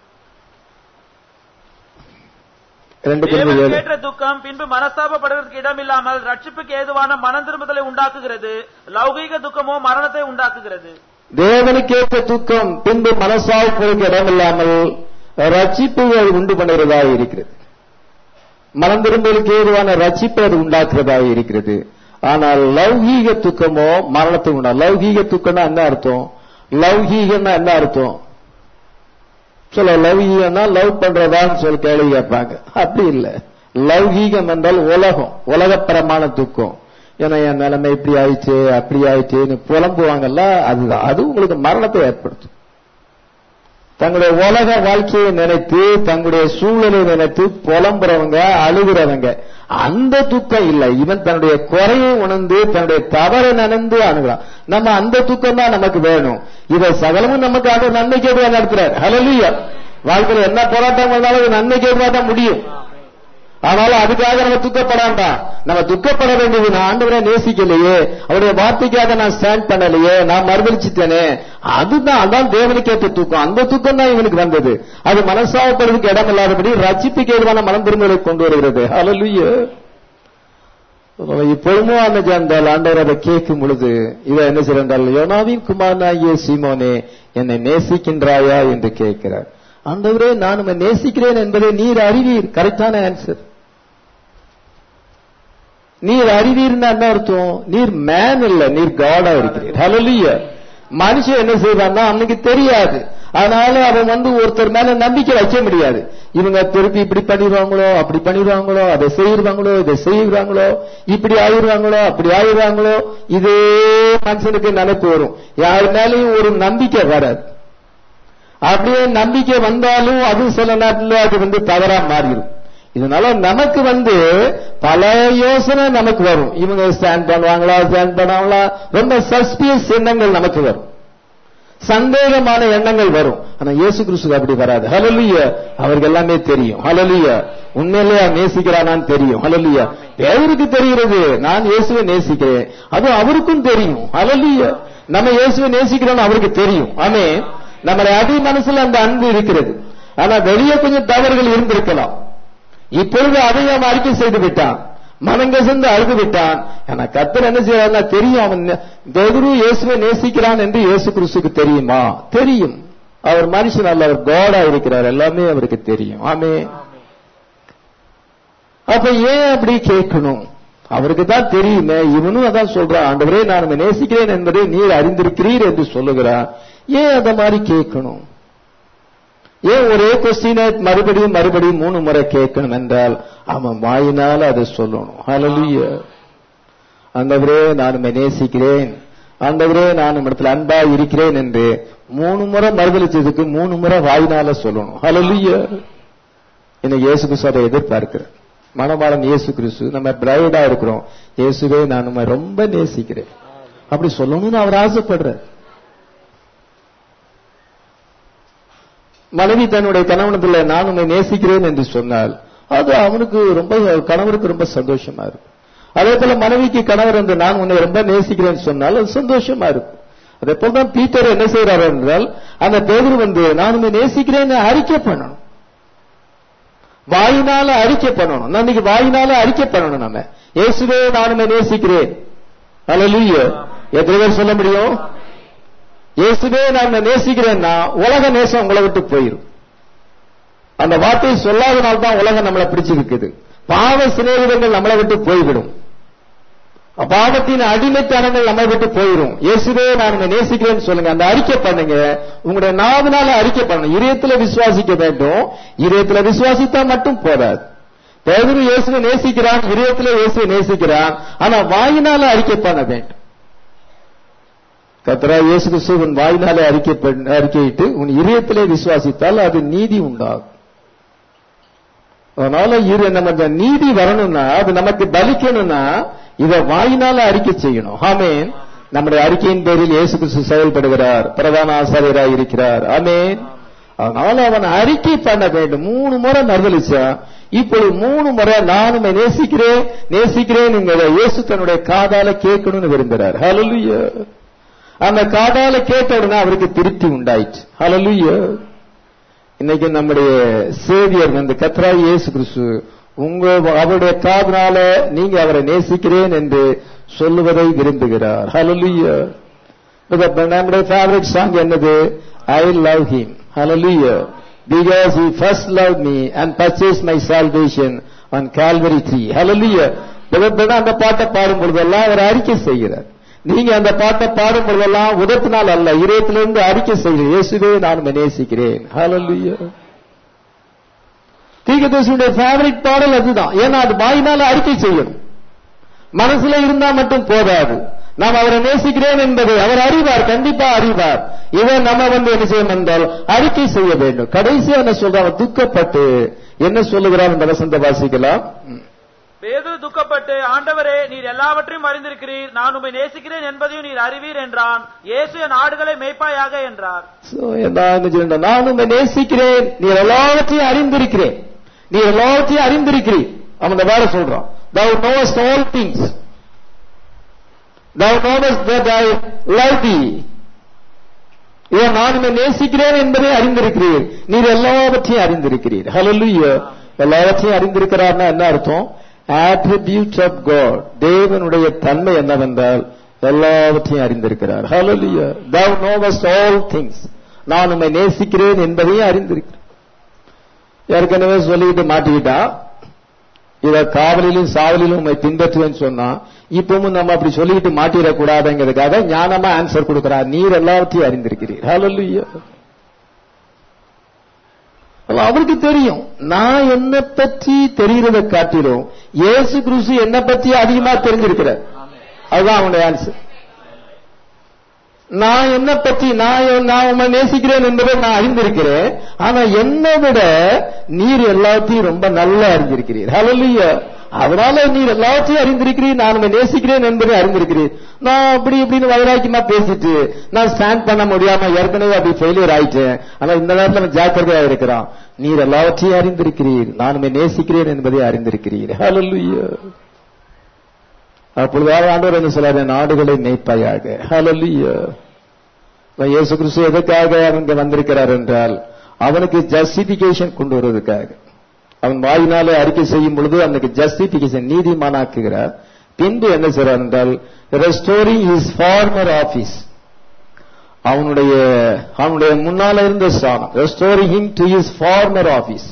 S1: ரெண்டு குழந்தை ஏழு
S2: தேவனுக்கேற்ற துக்கம் பின்பு மனஸ்தாபப்படுவதற்கு இடமில்லாமல் ரட்சிப்புக்கு ஏதுவான மனம் திரும்புதலை உண்டாக்குகிறது லௌகீக துக்கமோ மரணத்தை உண்டாக்குகிறது
S1: தேவனுக்கேற்ற துக்கம் பின்பு மனசாவுக்கு இடமில்லாமல் ரட்சிப்புகள் உண்டு பண்ணுகிறதா இருக்கிறது மனம் திரும்பலுக்கு ஏதுவான ரட்சிப்பு அது உண்டாக்குறதா இருக்கிறது ஆனால் லௌகீக துக்கமோ மரணத்தை உண்டா லௌகீக துக்கம்னா என்ன அர்த்தம் லௌகீகம்னா என்ன அர்த்தம் சொல்ல லௌகீகம்னா லவ் பண்றதான்னு சொல்லி கேள்வி கேட்பாங்க அப்படி இல்லை லௌகீகம் என்றால் உலகம் உலகப்பரமான துக்கம் ஏன்னா என் நிலைமை இப்படி ஆயிடுச்சு அப்படி ஆயிடுச்சுன்னு புலம்புவாங்கல்ல அதுதான் அது உங்களுக்கு மரணத்தை ஏற்படுத்தும் தங்களுடைய உலக வாழ்க்கையை நினைத்து தங்களுடைய சூழலை நினைத்து புலம்புறவங்க அழுகிறவங்க அந்த துக்கம் இல்லை இவன் தன்னுடைய குறையை உணர்ந்து தன்னுடைய தவறை நினைந்து அணுகிறான் நம்ம அந்த துக்கம் தான் நமக்கு வேணும் இதை சகலமும் நமக்காக நன்மைக்கு எதுவாக நடத்துறாரு ஹலலியா வாழ்க்கையில் என்ன போராட்டம் வந்தாலும் அது நன்மைக்கு எதுவாக தான் முடியும் ஆனாலும் அதுக்காக நம்ம துக்கப்படாண்டாம் நம்ம துக்கப்பட வேண்டியது நான் ஆண்டவரை நேசிக்கலையே அவருடைய வார்த்தைக்காக நான் ஸ்டாண்ட் பண்ணலையே நான் மறுதளிச்சுட்டேனே அதுதான் அதான் தேவனுக்கேற்ற தூக்கம் அந்த தூக்கம் தான் இவனுக்கு வந்தது அது மனசாவப்படுறதுக்கு இடம் இல்லாதபடி ரட்சிப்புக்கு ஏதுவான மனம் திரும்பலை கொண்டு வருகிறது ஹalleluya இப்பொழுதும் அந்த ஜாந்தால் ஆண்டவர் அதை கேட்கும் பொழுது இதை என்ன செய்யறால் யோனாவின் குமாரனாகிய சீமோனே என்னை நேசிக்கின்றாயா என்று கேட்கிறார் ஆண்டவரே நான் உம்மை நேசிக்கிறேன் என்பதை நீர் அறிவீர் கரெக்டான ஆன்சர் நீர் அறிவீர்னா என்ன அர்த்தம் நீர் மேன் இல்ல நீர் காடா இருக்கிறீர் ஹalleluya மனுஷன் என்ன செய்வான்னா அவனுக்கு தெரியாது அதனால அவன் வந்து ஒருத்தர் மேல நம்பிக்கை வைக்க முடியாது இவங்க திருப்பி இப்படி பண்ணிடுவாங்களோ அப்படி பண்ணிடுவாங்களோ அதை செய்யறாங்களோ இதை செய்யறாங்களோ இப்படி ஆயிடுவாங்களோ அப்படி ஆயிடுவாங்களோ இதே மனுஷனுக்கு நினைப்பு வரும் யார் மேலேயும் ஒரு நம்பிக்கை வராது அப்படியே நம்பிக்கை வந்தாலும் அது சில நேரத்தில் அது வந்து தவறா மாறிடும் இதனால நமக்கு வந்து பல யோசனை நமக்கு வரும் இவங்க ஸ்டாண்ட் பண்ணுவாங்களா ஸ்டாண்ட் பண்ணுவாங்களா ரொம்ப சஸ்பியஸ் எண்ணங்கள் நமக்கு வரும் சந்தேகமான எண்ணங்கள் வரும் ஆனா இயேசு கிறிஸ்து அப்படி வராது ஹலலிய அவருக்கு எல்லாமே தெரியும் ஹலலிய உண்மையிலேயே அவன் நேசிக்கிறானான்னு தெரியும் ஹலலிய பேருக்கு தெரிகிறது நான் இயேசுவை நேசிக்கிறேன் அது அவருக்கும் தெரியும் ஹலலிய நம்ம இயேசுவை நேசிக்கிறோம்னு அவருக்கு தெரியும் ஆமே நம்முடைய அடி மனசுல அந்த அன்பு இருக்கிறது ஆனா வெளியே கொஞ்சம் தவறுகள் இருந்திருக்கலாம் இப்பொழுது அதை அவன் அறிக்கை செய்து விட்டான் மனங்கசந்து அழுது விட்டான் ஆனா கத்தர் என்ன செய்யறாருன்னா தெரியும் அவன் தேவரு இயேசுவை நேசிக்கிறான் என்று இயேசு கிறிஸ்துக்கு தெரியுமா தெரியும் அவர் மனுஷன் அல்ல அவர் கோடா இருக்கிறார் எல்லாமே அவருக்கு தெரியும் ஆமே அப்ப ஏன் அப்படி கேட்கணும் அவருக்கு தான் தெரியுமே இவனும் அதான் சொல்றான் ஆண்டவரே நான் உம்மை நேசிக்கிறேன் என்பதை நீர் அறிந்திருக்கிறீர் என்று சொல்லுகிறான் ஏன் அந்த மாதிரி கேட்கணும் ஏன் ஒரே கொஸ்டினை மறுபடியும் மறுபடியும் மூணு முறை கேட்கணும் என்றால் அவன் வாயினால அதை சொல்லணும் ஹalleluya ஆண்டவரே நான் உம்மை நேசிக்கிறேன் ஆண்டவரே நான் இடத்துல அன்பா இருக்கிறேன் என்று மூணு முறை மறுதளிச்சதுக்கு மூணு முறை வாயினால சொல்லணும் ஹalleluya இன்னைக்கு இயேசு கிறிஸ்து அதை எதிர்பார்க்கிறேன் மணவாளன் இயேசு கிறிஸ்து நம்ம பிரைடா இருக்கிறோம் இயேசுவே நான் உம்மை ரொம்ப நேசிக்கிறேன் அப்படி சொல்லணும்னு அவர் ஆசைப்படுறார் மனைவி தன்னுடைய கணவனத்துல நான் உன்னை நேசிக்கிறேன் என்று சொன்னால் அது அவனுக்கு ரொம்ப கணவருக்கு ரொம்ப சந்தோஷமா இருக்கும் அதே போல மனைவிக்கு கணவர் என்று நான் உன்னை ரொம்ப நேசிக்கிறேன்னு சொன்னால் அது சந்தோஷமா இருக்கும் அதே போல தான் பீட்டர் என்ன செய்யறாரு என்றால் அந்த பேதர் வந்து நான் உன்னை நேசிக்கிறேன்னு அறிக்கை பண்ணணும் வாயினால அறிக்கை பண்ணணும் நான் இன்னைக்கு வாயினால அறிக்கை பண்ணணும் நம்ம இயேசுவே நான் உன்னை நேசிக்கிறேன் அல்ல எத்தனை பேர் சொல்ல முடியும் இயேசுவே நான் நேசிக்கிறேன்னா உலக நேசம் உங்களை விட்டு போயிடும் அந்த வார்த்தையை சொல்லாதனால தான் உலகம் நம்மளை பிடிச்சிருக்குது பாவ சிநேகிதங்கள் நம்மளை விட்டு போய்விடும் பாவத்தின் அடிமைத்தனங்கள் நம்மை விட்டு போயிடும் இயேசுவே நான் உங்களை நேசிக்கிறேன்னு சொல்லுங்க அந்த அறிக்கை பண்ணுங்க உங்களுடைய நாவினால அறிக்கை பண்ணணும் இதயத்துல விசுவாசிக்க வேண்டும் இதயத்துல விசுவாசித்தா மட்டும் போதாது பேதரு இயேசுவை நேசிக்கிறான் இதயத்துல இயேசுவை நேசிக்கிறான் ஆனா வாயினால அறிக்கை பண்ண வேண்டும் கத்தரா இயேசு கிறிஸ்து உன் வாயினாலே அறிக்கை பண்ண- அறிக்கையிட்டு உன் இதயத்திலே விசுவாசித்தால் அது நீதி உண்டாகும் அதனால இரு நம்ம இந்த நீதி வரணும்னா அது நமக்கு பலிக்கணும்னா இத வாயினால அறிக்கை செய்யணும் ஆமென் நம்முடைய அறிக்கையின் பேரில் இயேசு கிறிஸ்து செயல்படுகிறார் பிரதான ஆசாரியராய் இருக்கிறார் ஆமென் அதனால அவன் அறிக்கை பண்ண வேண்டும் மூணு முறை மறுதளிச்சா இப்பொழுது மூணு முறை நானும் நேசிக்கிறேன் நேசிக்கிறேன் என்கிற இயேசு தன்னுடைய காதால கேட்கணும்னு விரும்புகிறார் ஹalleluya அந்த காதால கேட்ட உடனே அவருக்கு திருப்தி உண்டாயிற்று ஹalleluya இன்னைக்கு நம்முடைய சேவியர் வந்து கத்ராய் இயேசு கிறிஸ்து உங்க அவருடைய காதனால நீங்க அவரை நேசிக்கிறேன் என்று சொல்லுவதை விரும்புகிறார் ஹalleluya நம்முடைய ஃபேவரட் சாங் என்னது I love him hallelujah because he first loved me and purchased my salvation on Calvary tree hallelujah அந்த பாட்டை பாடும் பொழுதெல்லாம் அவர் அறிக்கை செய்கிறார் நீங்க அந்த பாட்டை பாடும் பொழுதெல்லாம் உதத்தினால் அல்ல இதயத்திலிருந்து அறிக்கை செய்கிறேன் இயேசுவே நான் உம்மை நேசிக்கிறேன் ஹalleluya தீர்க்கதரிசியுடைய ஃபேவரட் பாடல் அதுதான் ஏன்னா அது வாயினால அறிக்கை செய்யணும் மனசுல இருந்தா மட்டும் போதாது நாம் அவரை நேசிக்கிறேன் என்பதை அவர் அறிவார் கண்டிப்பா அறிவார் இதை நம்ம வந்து என்ன செய்யணும் என்றால் அறிக்கை செய்ய வேண்டும் கடைசியா என்ன சொல்றாங்க துக்கப்பட்டு என்ன சொல்லுகிறார் இந்த வசந்த வாசிக்கலாம்
S2: பேதுரு துக்கப்பட்டு ஆண்டவரே நீர் எல்லாவற்றையும் அறிந்திருக்கிறீர் நான் உம்மை நேசிக்கிறேன் என்பதையும் நீர் அறிவீர் என்றான் இயேசு என் ஆடுகளை மேய்ப்பாயாக என்றார்
S1: So, நான் என்ன சொல்றேன்? நான் உண்மை நேசிக்கிறேன் நீ எல்லாவற்றையும் அறிந்திருக்கிறேன் நீ எல்லாவற்றையும் அறிந்திருக்கிறீர் அவன் இந்த வேற சொல்றான் thou knowest all things thou knowest that I love thee இவன் நான் உண்மை நேசிக்கிறேன் என்பதை அறிந்திருக்கிறீர் நீர் எல்லாவற்றையும் அறிந்திருக்கிறீர் ஹalleluya எல்லாவற்றையும் அறிந்திருக்கிறார்னா என்ன அர்த்தம் attributes of God தேவனுடைய தன்மை என்னவென்றால் எல்லாவற்றையும் அறிந்திருக்கிறார் ஹalleluya thou knowest all things நான் உம்மை நேசிக்கிறேன் என்பதையும் அறிந்திருக்கிறேன் ஏற்கனவே சொல்லிக்கிட்டு மாட்டிக்கிட்டா இத காவலிலும் சாவலிலும் உண்மை பின்பற்றுவேன்னு சொன்னா இப்பவும் நம்ம அப்படி சொல்லிக்கிட்டு மாட்டிடக்கூடாதுங்கிறதுக்காக ஞானமா ஆன்சர் கொடுக்கிறார் நீர் எல்லாவற்றையும் அறிந்திருக்கிறீர் ஹalleluya அப்ப அவருக்கு தெரியும் நான் என்னை பற்றி தெரிகிறத காட்டிலும் இயேசு கிறிஸ்து என்னை பற்றி அதிகமா தெரிஞ்சிருக்கிறார் அதுதான் அவனுடைய ஆன்சர் நான் என்ன பற்றி நான் நான் உண்மை நேசிக்கிறேன் என்பதை நான் அறிந்திருக்கிறேன் ஆனா என்னை விட நீர் எல்லாத்தையும் ரொம்ப நல்லா அறிந்திருக்கிறீர் ஹalleluya அதனால நீர் எல்லாத்தையும் அறிந்திருக்கிறீர் நான் உண்மை நேசிக்கிறேன் என்பதை அறிந்திருக்கிறீர் நான் அப்படி இப்படின்னு வைராக்கியமா பேசிட்டு நான் ஸ்டாண்ட் பண்ண முடியாம ஏற்கனவே அப்படி ஃபெயிலியர் ஆயிட்டேன் ஆனா இந்த நேரத்துல நான் ஜாக்கிரதையா இருக்கிறான் நீர் எல்லாவற்றையும் அறிந்திருக்கிறீர் நான் உண்மை நேசிக்கிறேன் என்பதை அறிந்திருக்கிறீர் ஹalleluya அப்பொழுது ஆண்டவர் என்ன சொல்றாரு நாடுகளை மேய்ப்பாயாக ஹalleluya இயேசு கிறிஸ்து எதுக்காக அவங்க வந்திருக்கிறார் என்றால் அவனுக்கு ஜஸ்டிபிகேஷன் கொண்டு வருவதற்காக அவன் வாயினாலே அறிக்கை செய்யும் பொழுது அவனுக்கு ஜஸ்டிபிகேஷன் நீதிமானாக்குகிறார் பின்பு என்ன செய்றார் என்றால் ரெஸ்டோரிங் இஸ் ஃபார்மர் ஆபீஸ் அவனுடைய அவனுடைய முன்னால இருந்த ஸ்தானம் restoring him to his former office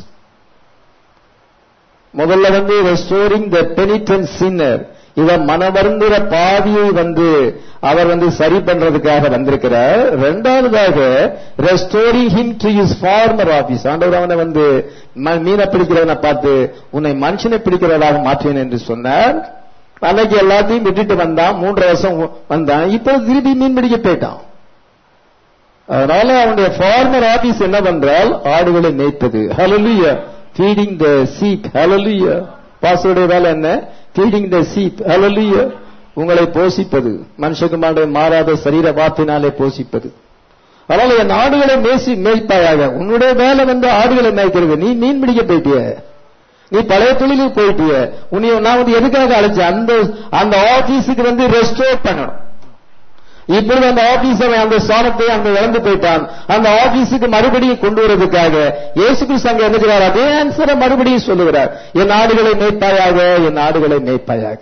S1: முதல்ல வந்து ரெஸ்டோரிங் த பெனிட்டன் சின்னர் இவன் மனவருந்துற பாவியை வந்து அவர் வந்து சரி பண்றதுக்காக வந்திருக்கிறார் இரண்டாவதாக restoring him to his former office ஆண்டவர் அவனை வந்து ம- மீனை பிடிக்கிறவனை பார்த்து உன்னை மனுஷனை பிடிக்கிறவராக மாற்றுவேன் என்று சொன்னார் அன்னைக்கு எல்லாத்தையும் விட்டுட்டு வந்தான் மூன்று வருஷம் வந்தான் இப்போ திருப்பி மீன் பிடிக்க போயிட்டான் அதனால அவனுடைய ஃபார்மர் ஆபீஸ் என்ன பண்றால் ஆடுகளை மேய்ப்பது ஹalleluya ஃபீடிங் த சீப் ஹalleluya பாஸ்டருடைய வேலை என்ன ஃபீடிங் த சீப் ஹalleluya உங்களை போஷிப்பது மனுஷகுமாருடைய மாறாத சரீர வார்த்தையினாலே போஷிப்பது அதனால என் ஆடுகளை மேசி மேய்ப்பாயாக உன்னுடைய வேலை வந்து ஆடுகளை மேய்க்கிறது நீ மீன் பிடிக்க போயிட்டிய நீ பழைய தொழிலுக்கு போயிட்டிய உன்னை நான் வந்து எதுக்காக அழைச்சேன் அந்த அந்த ஆபீஸுக்கு வந்து ரெஸ்டோர் பண்ணணும் இப்பொழுது அந்த ஆபீஸ் அவன் அந்த ஸ்தானத்தை அங்க இழந்து போயிட்டான் அந்த ஆபீஸுக்கு மறுபடியும் கொண்டு வரதுக்காக இயேசு கிறிஸ்து அங்க என்ன செய்றார் அதே ஆன்சரை மறுபடியும் சொல்லுகிறார் என் ஆடுகளை மேய்ப்பாயாக என் ஆடுகளை மேய்ப்பாயாக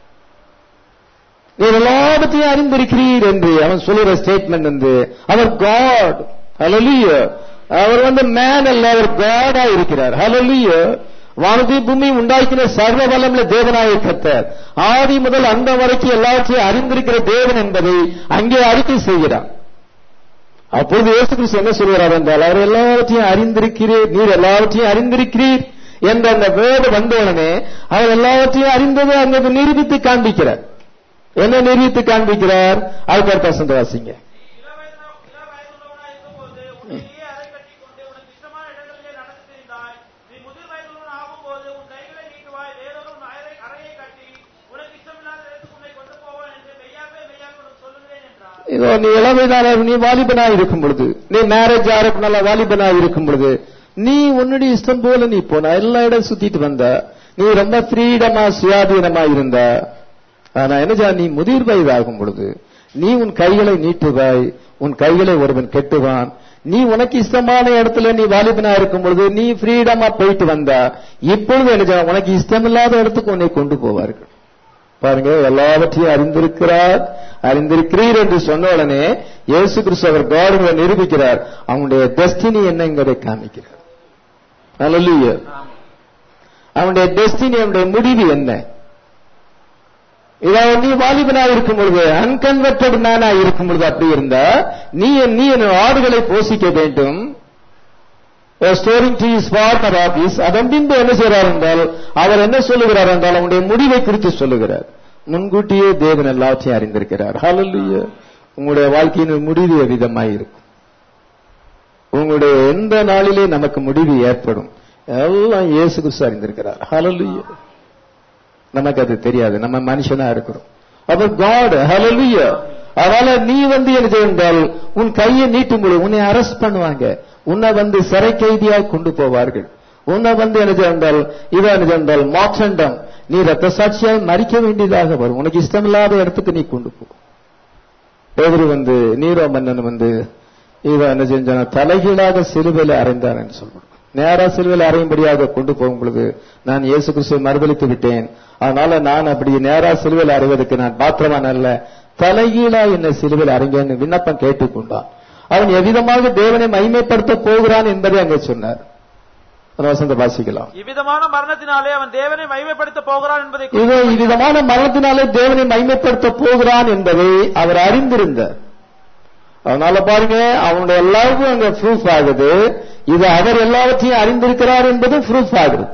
S1: நீர் எல்லாவற்றையும் அறிந்திருக்கிறீர் என்று அவன் சொல்லுகிற ஸ்டேட்மெண்ட் வந்து அவர் காட் ஹalleluya அவர் வந்து மேன் அல்ல அவர் காடா இருக்கிறார் ஹalleluya வானதி பூமி உண்டாக்கின சர்வ வல்லமுள்ள தேவனாய கர்த்தர் ஆதி முதல் அந்த வரைக்கும் எல்லாவற்றையும் அறிந்திருக்கிற தேவன் என்பதை அங்கே அறிக்கை செய்கிறார் அப்பொழுது இயேசு கிறிஸ்து என்ன சொல்கிறார் என்றால் அவர் எல்லாவற்றையும் அறிந்திருக்கிறீர் நீர் எல்லாவற்றையும் அறிந்திருக்கிறீர் என்ற அந்த வேர்டு வந்தவுடனே அவர் எல்லாவற்றையும் அறிந்ததை அங்கே நிரூபித்து காண்பிக்கிறார் என்ன நிரூபித்து காண்பிக்கிறார் அதுக்கு பசங்க வாசிங்க
S2: இளவயது- இளவயதுள்ளவனாய் இருக்கும்போது உன்னையே அறை கட்டிக் கொண்டு உனக்கு இஷ்டமான இடங்களிலே நடந்து திரிந்தாய். நீ முதிர் வயதுள்ளவன் ஆகும்போது உன் கைகளை நீட்டுவாய், வேறொரு உன் அறை- அறையை கட்டி, உனக்கு இஷ்டமில்லாத இடத்துக்கு உன்னை கொண்டு போவான் என்று மெய்யாகவே மெய்யாக உனக்கு சொல்லுகிறேன்
S1: இதோ நீ இளமைதான நீ வாலிபனா இருக்கும் பொழுது நீ மேரேஜ் ஆறதுக்கு நல்ல வாலிபனா இருக்கும் பொழுது நீ உன்னுடைய இஷ்டம் போல நீ போன எல்லா இடம் சுத்திட்டு வந்த நீ ரொம்ப ஃப்ரீடமா சுயாதீனமா இருந்த ஆனா என்ன செய்ய, நீ முதிர் வயதாகும் பொழுது நீ உன் கைகளை நீட்டுவாய் உன் கைகளை ஒருவன் கெட்டுவான் நீ உனக்கு இஷ்டமான இடத்துல நீ வாலிபனா இருக்கும் பொழுது நீ ஃப்ரீடமா போயிட்டு வந்தா இப்பொழுது என்ன செய்ய, உனக்கு இஷ்டமில்லாத இடத்துக்கு உன்னை கொண்டு போவார்கள் பாருங்க எல்லாவற்றையும் அறிந்திருக்கிறார் அறிந்திருக்கிறீர் என்று சொன்ன உடனே இயேசு கிறிஸ்து அவர் காடுகளை நிரூபிக்கிறார் அவனுடைய டெஸ்டினி என்னங்கிறதை காமிக்கிறார் Hallelujah. அவனுடைய டெஸ்டினி அவனுடைய முடிவு என்ன இதாவது நீ வாலிபனா இருக்கும் பொழுது அன்கன்வெர்டட் மேனா இருக்கும் பொழுது அப்படி இருந்தா நீ நீ என் ஆடுகளை போஷிக்க வேண்டும் restoring to his former office அதன் பின்பு என்ன செய்கிறார் என்றால் அவர் என்ன சொல்லுகிறார் என்றால் அவனுடைய முடிவை குறித்து சொல்லுகிறார் முன்கூட்டியே தேவன் எல்லாவற்றையும் அறிந்திருக்கிறார் ஹalleluya உங்களுடைய வாழ்க்கையின் முடிவு விதமாய் இருக்கும் உங்களுடைய எந்த நாளிலே நமக்கு முடிவு ஏற்படும் எல்லாம் இயேசு கிறிஸ்து அறிந்திருக்கிறார் ஹalleluya நமக்கு அது தெரியாது நம்ம மனுஷனா இருக்கிறோம் அப்ப காட் ஹalleluya அதனால நீ வந்து என்ன செய்தால் உன் கையை நீட்டும் பொழுது உன்னை அரெஸ்ட் பண்ணுவாங்க உன்னை வந்து சிறை கைதியாக கொண்டு போவார்கள் உன்னை வந்து என்ன செய்தால் இதை என்ன செய்தால் மாற்றண்டம் நீ ரத்த சாட்சியாக மறிக்க வேண்டியதாக வரும் உனக்கு இஷ்டமில்லாத இடத்துக்கு நீ கொண்டு போ பேதுரு வந்து நீரோ மன்னன் வந்து இவன் என்ன செஞ்சான தலைகீழாக சிலுவையில் அறைந்தான் என்று சொல்றான் நேரா சிலுவையில் அறையும்படியாக கொண்டு போகும் பொழுது நான் இயேசு கிறிஸ்துவை மறுதளித்து விட்டேன் அதனால நான் அப்படி நேரா சிலுவையில் அறைவதற்கு நான் பாத்திரமான அல்ல தலைகீழா என்னை சிலுவையில் அறைங்கன்னு விண்ணப்பம் கேட்டுக்கொண்டான் அவன் எவ்விதமாக தேவனை மகிமைப்படுத்த போகிறான் என்பதை அங்கே சொன்னார் அந்த வசந்த வாசிக்கலாம்
S2: இவ்விதமான மரணத்தினாலே அவன் தேவனை மகிமைப்படுத்த போகிறான் என்பதை
S1: இது இவ்விதமான மரணத்தினாலே தேவனை மகிமைப்படுத்த போகிறான் என்பதை அவர் அறிந்திருந்தார் அதனால பாருங்க அவனுடைய எல்லாருக்கும் அங்க ப்ரூஃப் ஆகுது இது அவர் எல்லாவற்றையும் அறிந்திருக்கிறார் என்பது ப்ரூஃப் ஆகுது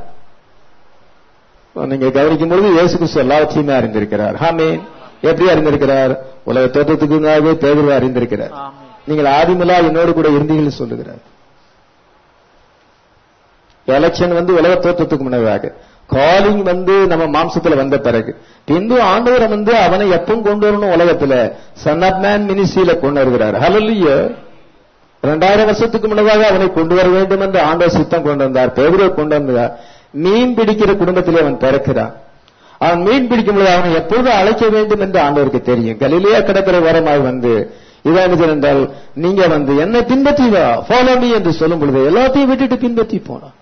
S1: நீங்க கவனிக்கும் பொழுது இயேசு கிறிஸ்து எல்லாவற்றையுமே அறிந்திருக்கிறார் ஆமென் எப்படி அறிந்திருக்கிறார் உலக தோற்றத்துக்கு முன்னாவே பேதுருவை அறிந்திருக்கிறார்
S2: ஆமென்.
S1: நீங்கள் ஆதிமலா என்னோடு கூட இருந்தீர்கள் சொல்லுகிறார் எலெக்ஷன் வந்து உலக தோற்றத்துக்கு முன்னதாக காலிங் வந்து நம்ம மாம்சத்துல வந்த பிறகு பின்பு ஆண்டவரை வந்து அவனை எப்பவும் கொண்டு வரணும் உலகத்துல சன் ஆப் மேன் மினிஸ்ட்ரியில கொண்டு வருகிறார் ஹalleluya இரண்டாயிரம் வருஷத்துக்கு முன்னதாக அவனை கொண்டு வர வேண்டும் என்று ஆண்டவர் சித்தம் கொண்டு வந்தார் பேதுருவை கொண்டு வந்தார் மீன் பிடிக்கிற குடும்பத்திலே அவன் பிறக்கிறான் அவன் மீன் பிடிக்கும் பொழுது அவனை எப்பொழுது அழைக்க வேண்டும் என்று ஆண்டவருக்கு தெரியும் கலிலேயா கடற்கரை ஓரமாய் வந்து இதான் என்ன செய்ய என்றால் நீங்க வந்து என்னை பின்பற்றி வா ஃபாலோ மீ என்று சொல்லும் பொழுது எல்லாத்தையும் விட்டுட்டு பின்பற்றி போனான்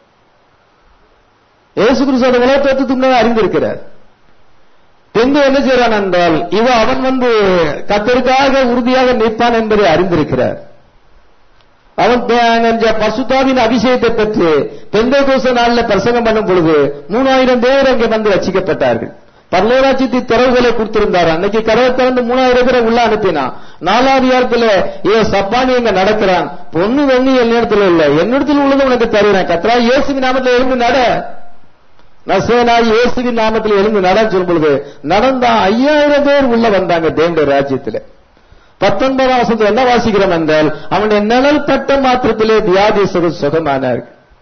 S1: இயேசு கிறிஸ்துவோட உலகத்துக்கு முன்னாடி அறிந்திருக்கிறார் பின்பு என்ன செய்யறான் என்றால் இவன் அவன் வந்து கத்தருக்காக உறுதியாக நிற்பான் என்பதை அறிந்திருக்கிறார் அவன் பே- பசுத்தாவின் அபிஷேகத்தை பெற்று பெந்தகோச நாள்ல பிரசங்கம் பண்ணும் பொழுது மூணாயிரம் பேர் அங்கே வந்து ரசிக்கப்பட்டார்கள் பரலோராட்சியத்தை திறவுகளை கொடுத்திருந்தார் அன்னைக்கு கதவை திறந்து மூணாயிரம் பேரை உள்ள அனுப்பினான் நாலாவது இடத்துல இவன் சப்பானி இங்க நடக்கிறான் பொண்ணு வெண்ணி என்னிடத்துல இல்ல என்னிடத்தில் உள்ளது உனக்கு தருகிறேன் கத்ரா இயேசுவின் நாமத்தில் எழுந்து நட நசேனாய் இயேசுவின் நாமத்தில் எழுந்து நடன்னு சொல்லும் பொழுது நடந்தா ஐயாயிரம் பேர் உள்ள வந்தாங்க தேவனுடைய ராஜ்யத்துல பத்தொன்பதாம் வசனத்தில் என்ன வாசிக்கிறோம் என்றால் அவனுடைய நிழல் பட்ட மாத்திரத்திலே வியாதி சுக சுகமானார்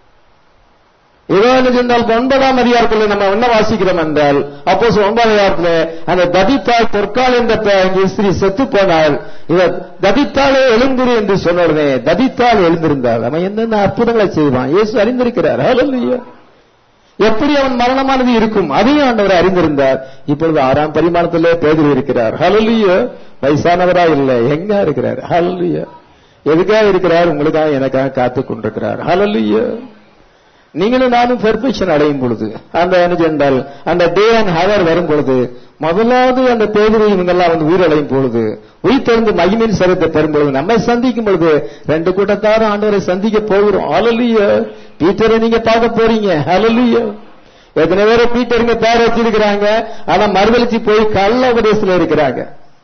S1: இதோ என்ன சொன்னால் ஒன்பதாம் அதிகாரத்தில் நம்ம என்ன வாசிக்கிறோம் என்றால் அப்போ ஒன்பதாம் அதிகாரத்துல அந்த தபித்தாள் பொற்கால் என்ற பெ- இங்கே ஸ்திரீ செத்து போனாள் இவ தபித்தாளே எழுந்திரு என்று சொன்ன உடனே தபித்தாள் எழுந்திருந்தாள் அவன் என்னென்ன அற்புதங்களை செய்வான் இயேசு அறிந்திருக்கிறார் ஹalleluya எப்படி அவன் மரணமானது இருக்கும் அதையும் ஆண்டவர் அறிந்திருந்தார் இப்பொழுது ஆறாம் பரிமாணத்திலே பேதர் இருக்கிறார் ஹalleluya வயசானவரா இல்ல எங்க இருக்கிறார் ஹalleluya எதுக்காக இருக்கிறார் உங்களுக்காக எனக்காக காத்து கொண்டிருக்கிறார் ஹalleluya நீங்களும் நானும் பெர்ஃபெக்ஷன் அடையும் பொழுது அந்த என்ன சென்றால் அந்த டே அண்ட் ஹவர் வரும் பொழுது முதலாவது அந்த பேதரை இவங்கெல்லாம் வந்து உயிரடையும் பொழுது உயிர் திறந்து மகிமின் சரத்தை பெறும் பொழுது நம்மை சந்திக்கும் பொழுது ரெண்டு கூட்டத்தாரும் ஆண்டவரை சந்திக்க போகிறோம் ஹalleluya பீட்டரை நீங்க பார்க்க போறீங்க ஹalleluya எத்தனை பேர் பீட்டருங்க பேர் வச்சிருக்கிறாங்க ஆனா மறுதளிச்சு போய் கள்ள உபதேசத்துல இருக்கிறாங்க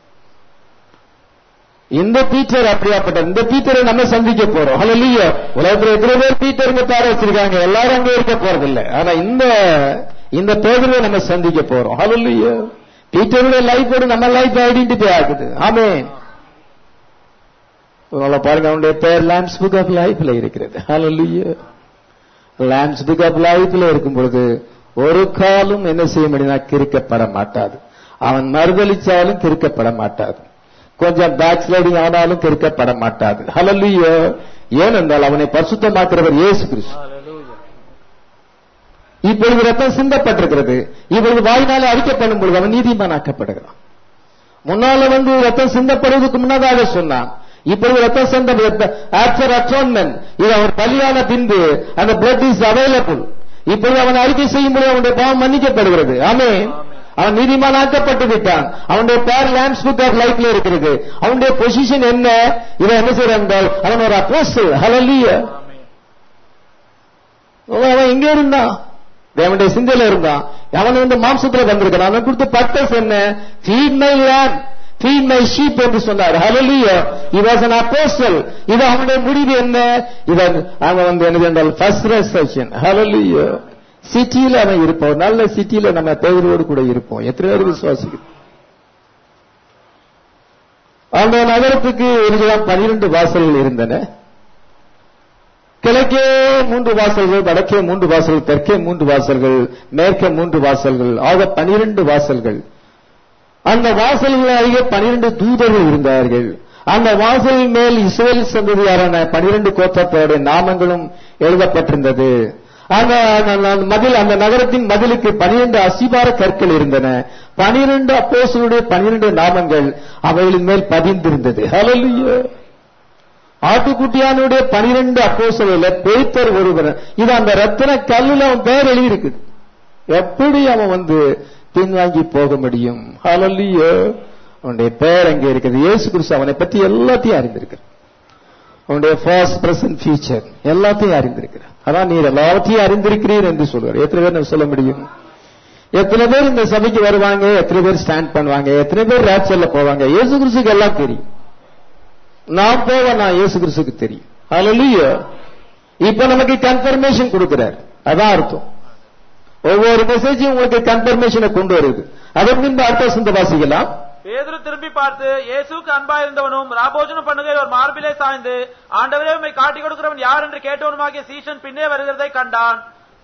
S1: இந்த பீட்டர் அப்படியாப்பட்ட இந்த பீட்டரை நம்ம சந்திக்க போறோம் ஹalleluya உலகத்துல எத்தனை பேர் பீட்டருங்க பேர் வச்சிருக்காங்க எல்லாரும் அங்க இருக்க போறதில்ல ஆனா இந்த இந்த பேதரை நம்ம சந்திக்க போறோம் ஹalleluya பீட்டருடைய லைஃபோடு நம்ம லைஃப் ஐடென்டிஃபை ஆகுது ஆமென் அதனால பாருங்க அவனுடைய பேர் லாம்ஸ் புக் ஆஃப் லைஃப்ல இருக்கிறது ஹalleluya லாம்ஸ் புக் ஆஃப் லைஃப்ல இருக்கும் பொழுது ஒரு காலும் என்ன செய்ய முடியும்னா கிறுக்கப்பட மாட்டாது அவன் மறுதளிச்சாலும் கிறுக்கப்பட மாட்டாது கொஞ்சம் பேக் ஸ்லைடிங் ஆனாலும் கெடுக்கப்பட மாட்டாது ஹalleluya ஏனென்றால் அவனை பரிசுத்தமாக்குறவர் இயேசு கிறிஸ்து இப்பொழுது ரத்தம் சிந்தப்பட்டிருக்கிறது இப்பொழுது வாயினாலே அறிக்கப்படும் பொழுது அவன் நீதிமானாக்கப்படுகிறான் முன்னால வந்து ரத்தம் சிந்தப்படுவதற்கு முன்னதாக சொன்னான் இப்பொழுது ரத்தம் சிந்த ஆஃப்டர் அட்டோன்மெண்ட் இது அவர் பலியான பின்பு அந்த பிளட் இஸ் அவைலபிள் இப்பொழுது அவன் அறிக்கை செய்யும் பொழுது அவனுடைய பாவம் மன்னிக்கப்படுகிறது ஆமே அவன் நீதிமானாக்கப்பட்டு விட்டான் அவனுடைய பேர் லேம்ஸ் புக் ஆஃப் லைஃப்ல இருக்கிறது அவனுடைய பொசிஷன் என்ன இவன் என்ன செய்யறான் என்றால் அவன் ஒரு அப்போஸ்டல் ஹalleluya அவன் எங்க இருந்தான் தேவனுடைய சிந்தையில இருந்தான் அவன் வந்து மாம்சத்துல வந்திருக்கான் அவன் கொடுத்த பர்பஸ் என்ன feed my lamb feed my sheep என்று சொன்னார் ஹalleluya he was an apostle இது அவனுடைய முடிவு என்ன இவன் அவன் வந்து என்ன என்றால் ஃபர்ஸ்ட் ரெசெஷன் ஹalleluya சிட்டியில அவன் இருப்போம் நல்ல சிட்டியில நம்ம பேரோடு கூட இருப்போம் எத்தனை பேர் விசுவாசிக்கிறோம் அந்த நகரத்துக்கு ஒருதான் பனிரெண்டு வாசல்கள் இருந்தன கிழக்கே மூன்று வாசல்கள் வடக்கே மூன்று வாசல்கள் தெற்கே மூன்று வாசல்கள் மேற்கே மூன்று வாசல்கள் ஆக பனிரெண்டு வாசல்கள் அந்த வாசல்கள் அருகே பனிரெண்டு தூதர்கள் இருந்தார்கள் அந்த வாசலின் மேல் இஸ்ரேல் சந்ததியாரான பனிரெண்டு கோத்திரத்தோட நாமங்களும் எழுதப்பட்டிருந்தது அந்த அந்த- அந்த மதில் அந்த நகரத்தின் மதிலுக்கு பனிரெண்டு அசிபார கற்கள் இருந்தன பனிரெண்டு அப்போஸ்தலருடைய பனிரெண்டு நாமங்கள் அவைகளின் மேல் பதிந்திருந்தது ஹalleluya ஆட்டுக்குட்டியானுடைய பனிரெண்டு அப்போஸ்தலர்ல பேய்த்தர் ஒருவர் இது அந்த ரத்தின கல்லுல அவன் பெயர் எழுதி இருக்குது எப்படி அவன் வந்து பின்வாங்கி போக முடியும் ஹalleluya அவனுடைய பெயர் அங்கே இருக்குது இயேசு கிறிஸ்து அவனை பற்றி எல்லாத்தையும் அறிந்திருக்கிறார் அவனுடைய ஃபாஸ்ட் பிரசன்ட் ஃபியூச்சர் எல்லாத்தையும் அறிந்திருக்கிறார் அதான் நீர் எல்லாத்தையும் அறிந்திருக்கிறீர் என்று சொல்றார் எத்தனை பேர் நம்ம சொல்ல முடியும் எத்தனை பேர் இந்த சபைக்கு வருவாங்க எத்தனை பேர் ஸ்டாண்ட் பண்ணுவாங்க எத்தனை பேர் ரேச்சல்ல போவாங்க இயேசு கிறிஸ்துக்கு எல்லாம் தெரியும் நான் போவேன் நான் இயேசு கிறிஸ்துக்கு தெரியும் ஹalleluya இப்ப நமக்கு கன்ஃபர்மேஷன் கொடுக்கிறார் அதான் அர்த்தம் ஒவ்வொரு மெசேஜும் உங்களுக்கு கன்ஃபர்மேஷனை கொண்டு வருது அதன் பின்பு அர்த்த சிந்த வாசிக்கலாம்
S2: பேதுரு திரும்பி பார்த்து இயேசுவுக்கு அன்பா இருந்தவனும் ராபோஜனம் பண்ணுகையில் ஒரு மார்பிலே சாய்ந்து ஆண்டவரே உம்மை காட்டிக் கொடுக்கிறவன் யார் என்று கேட்டவனுமாகிய சீஷன் பின்னே வருகிறதை கண்டான்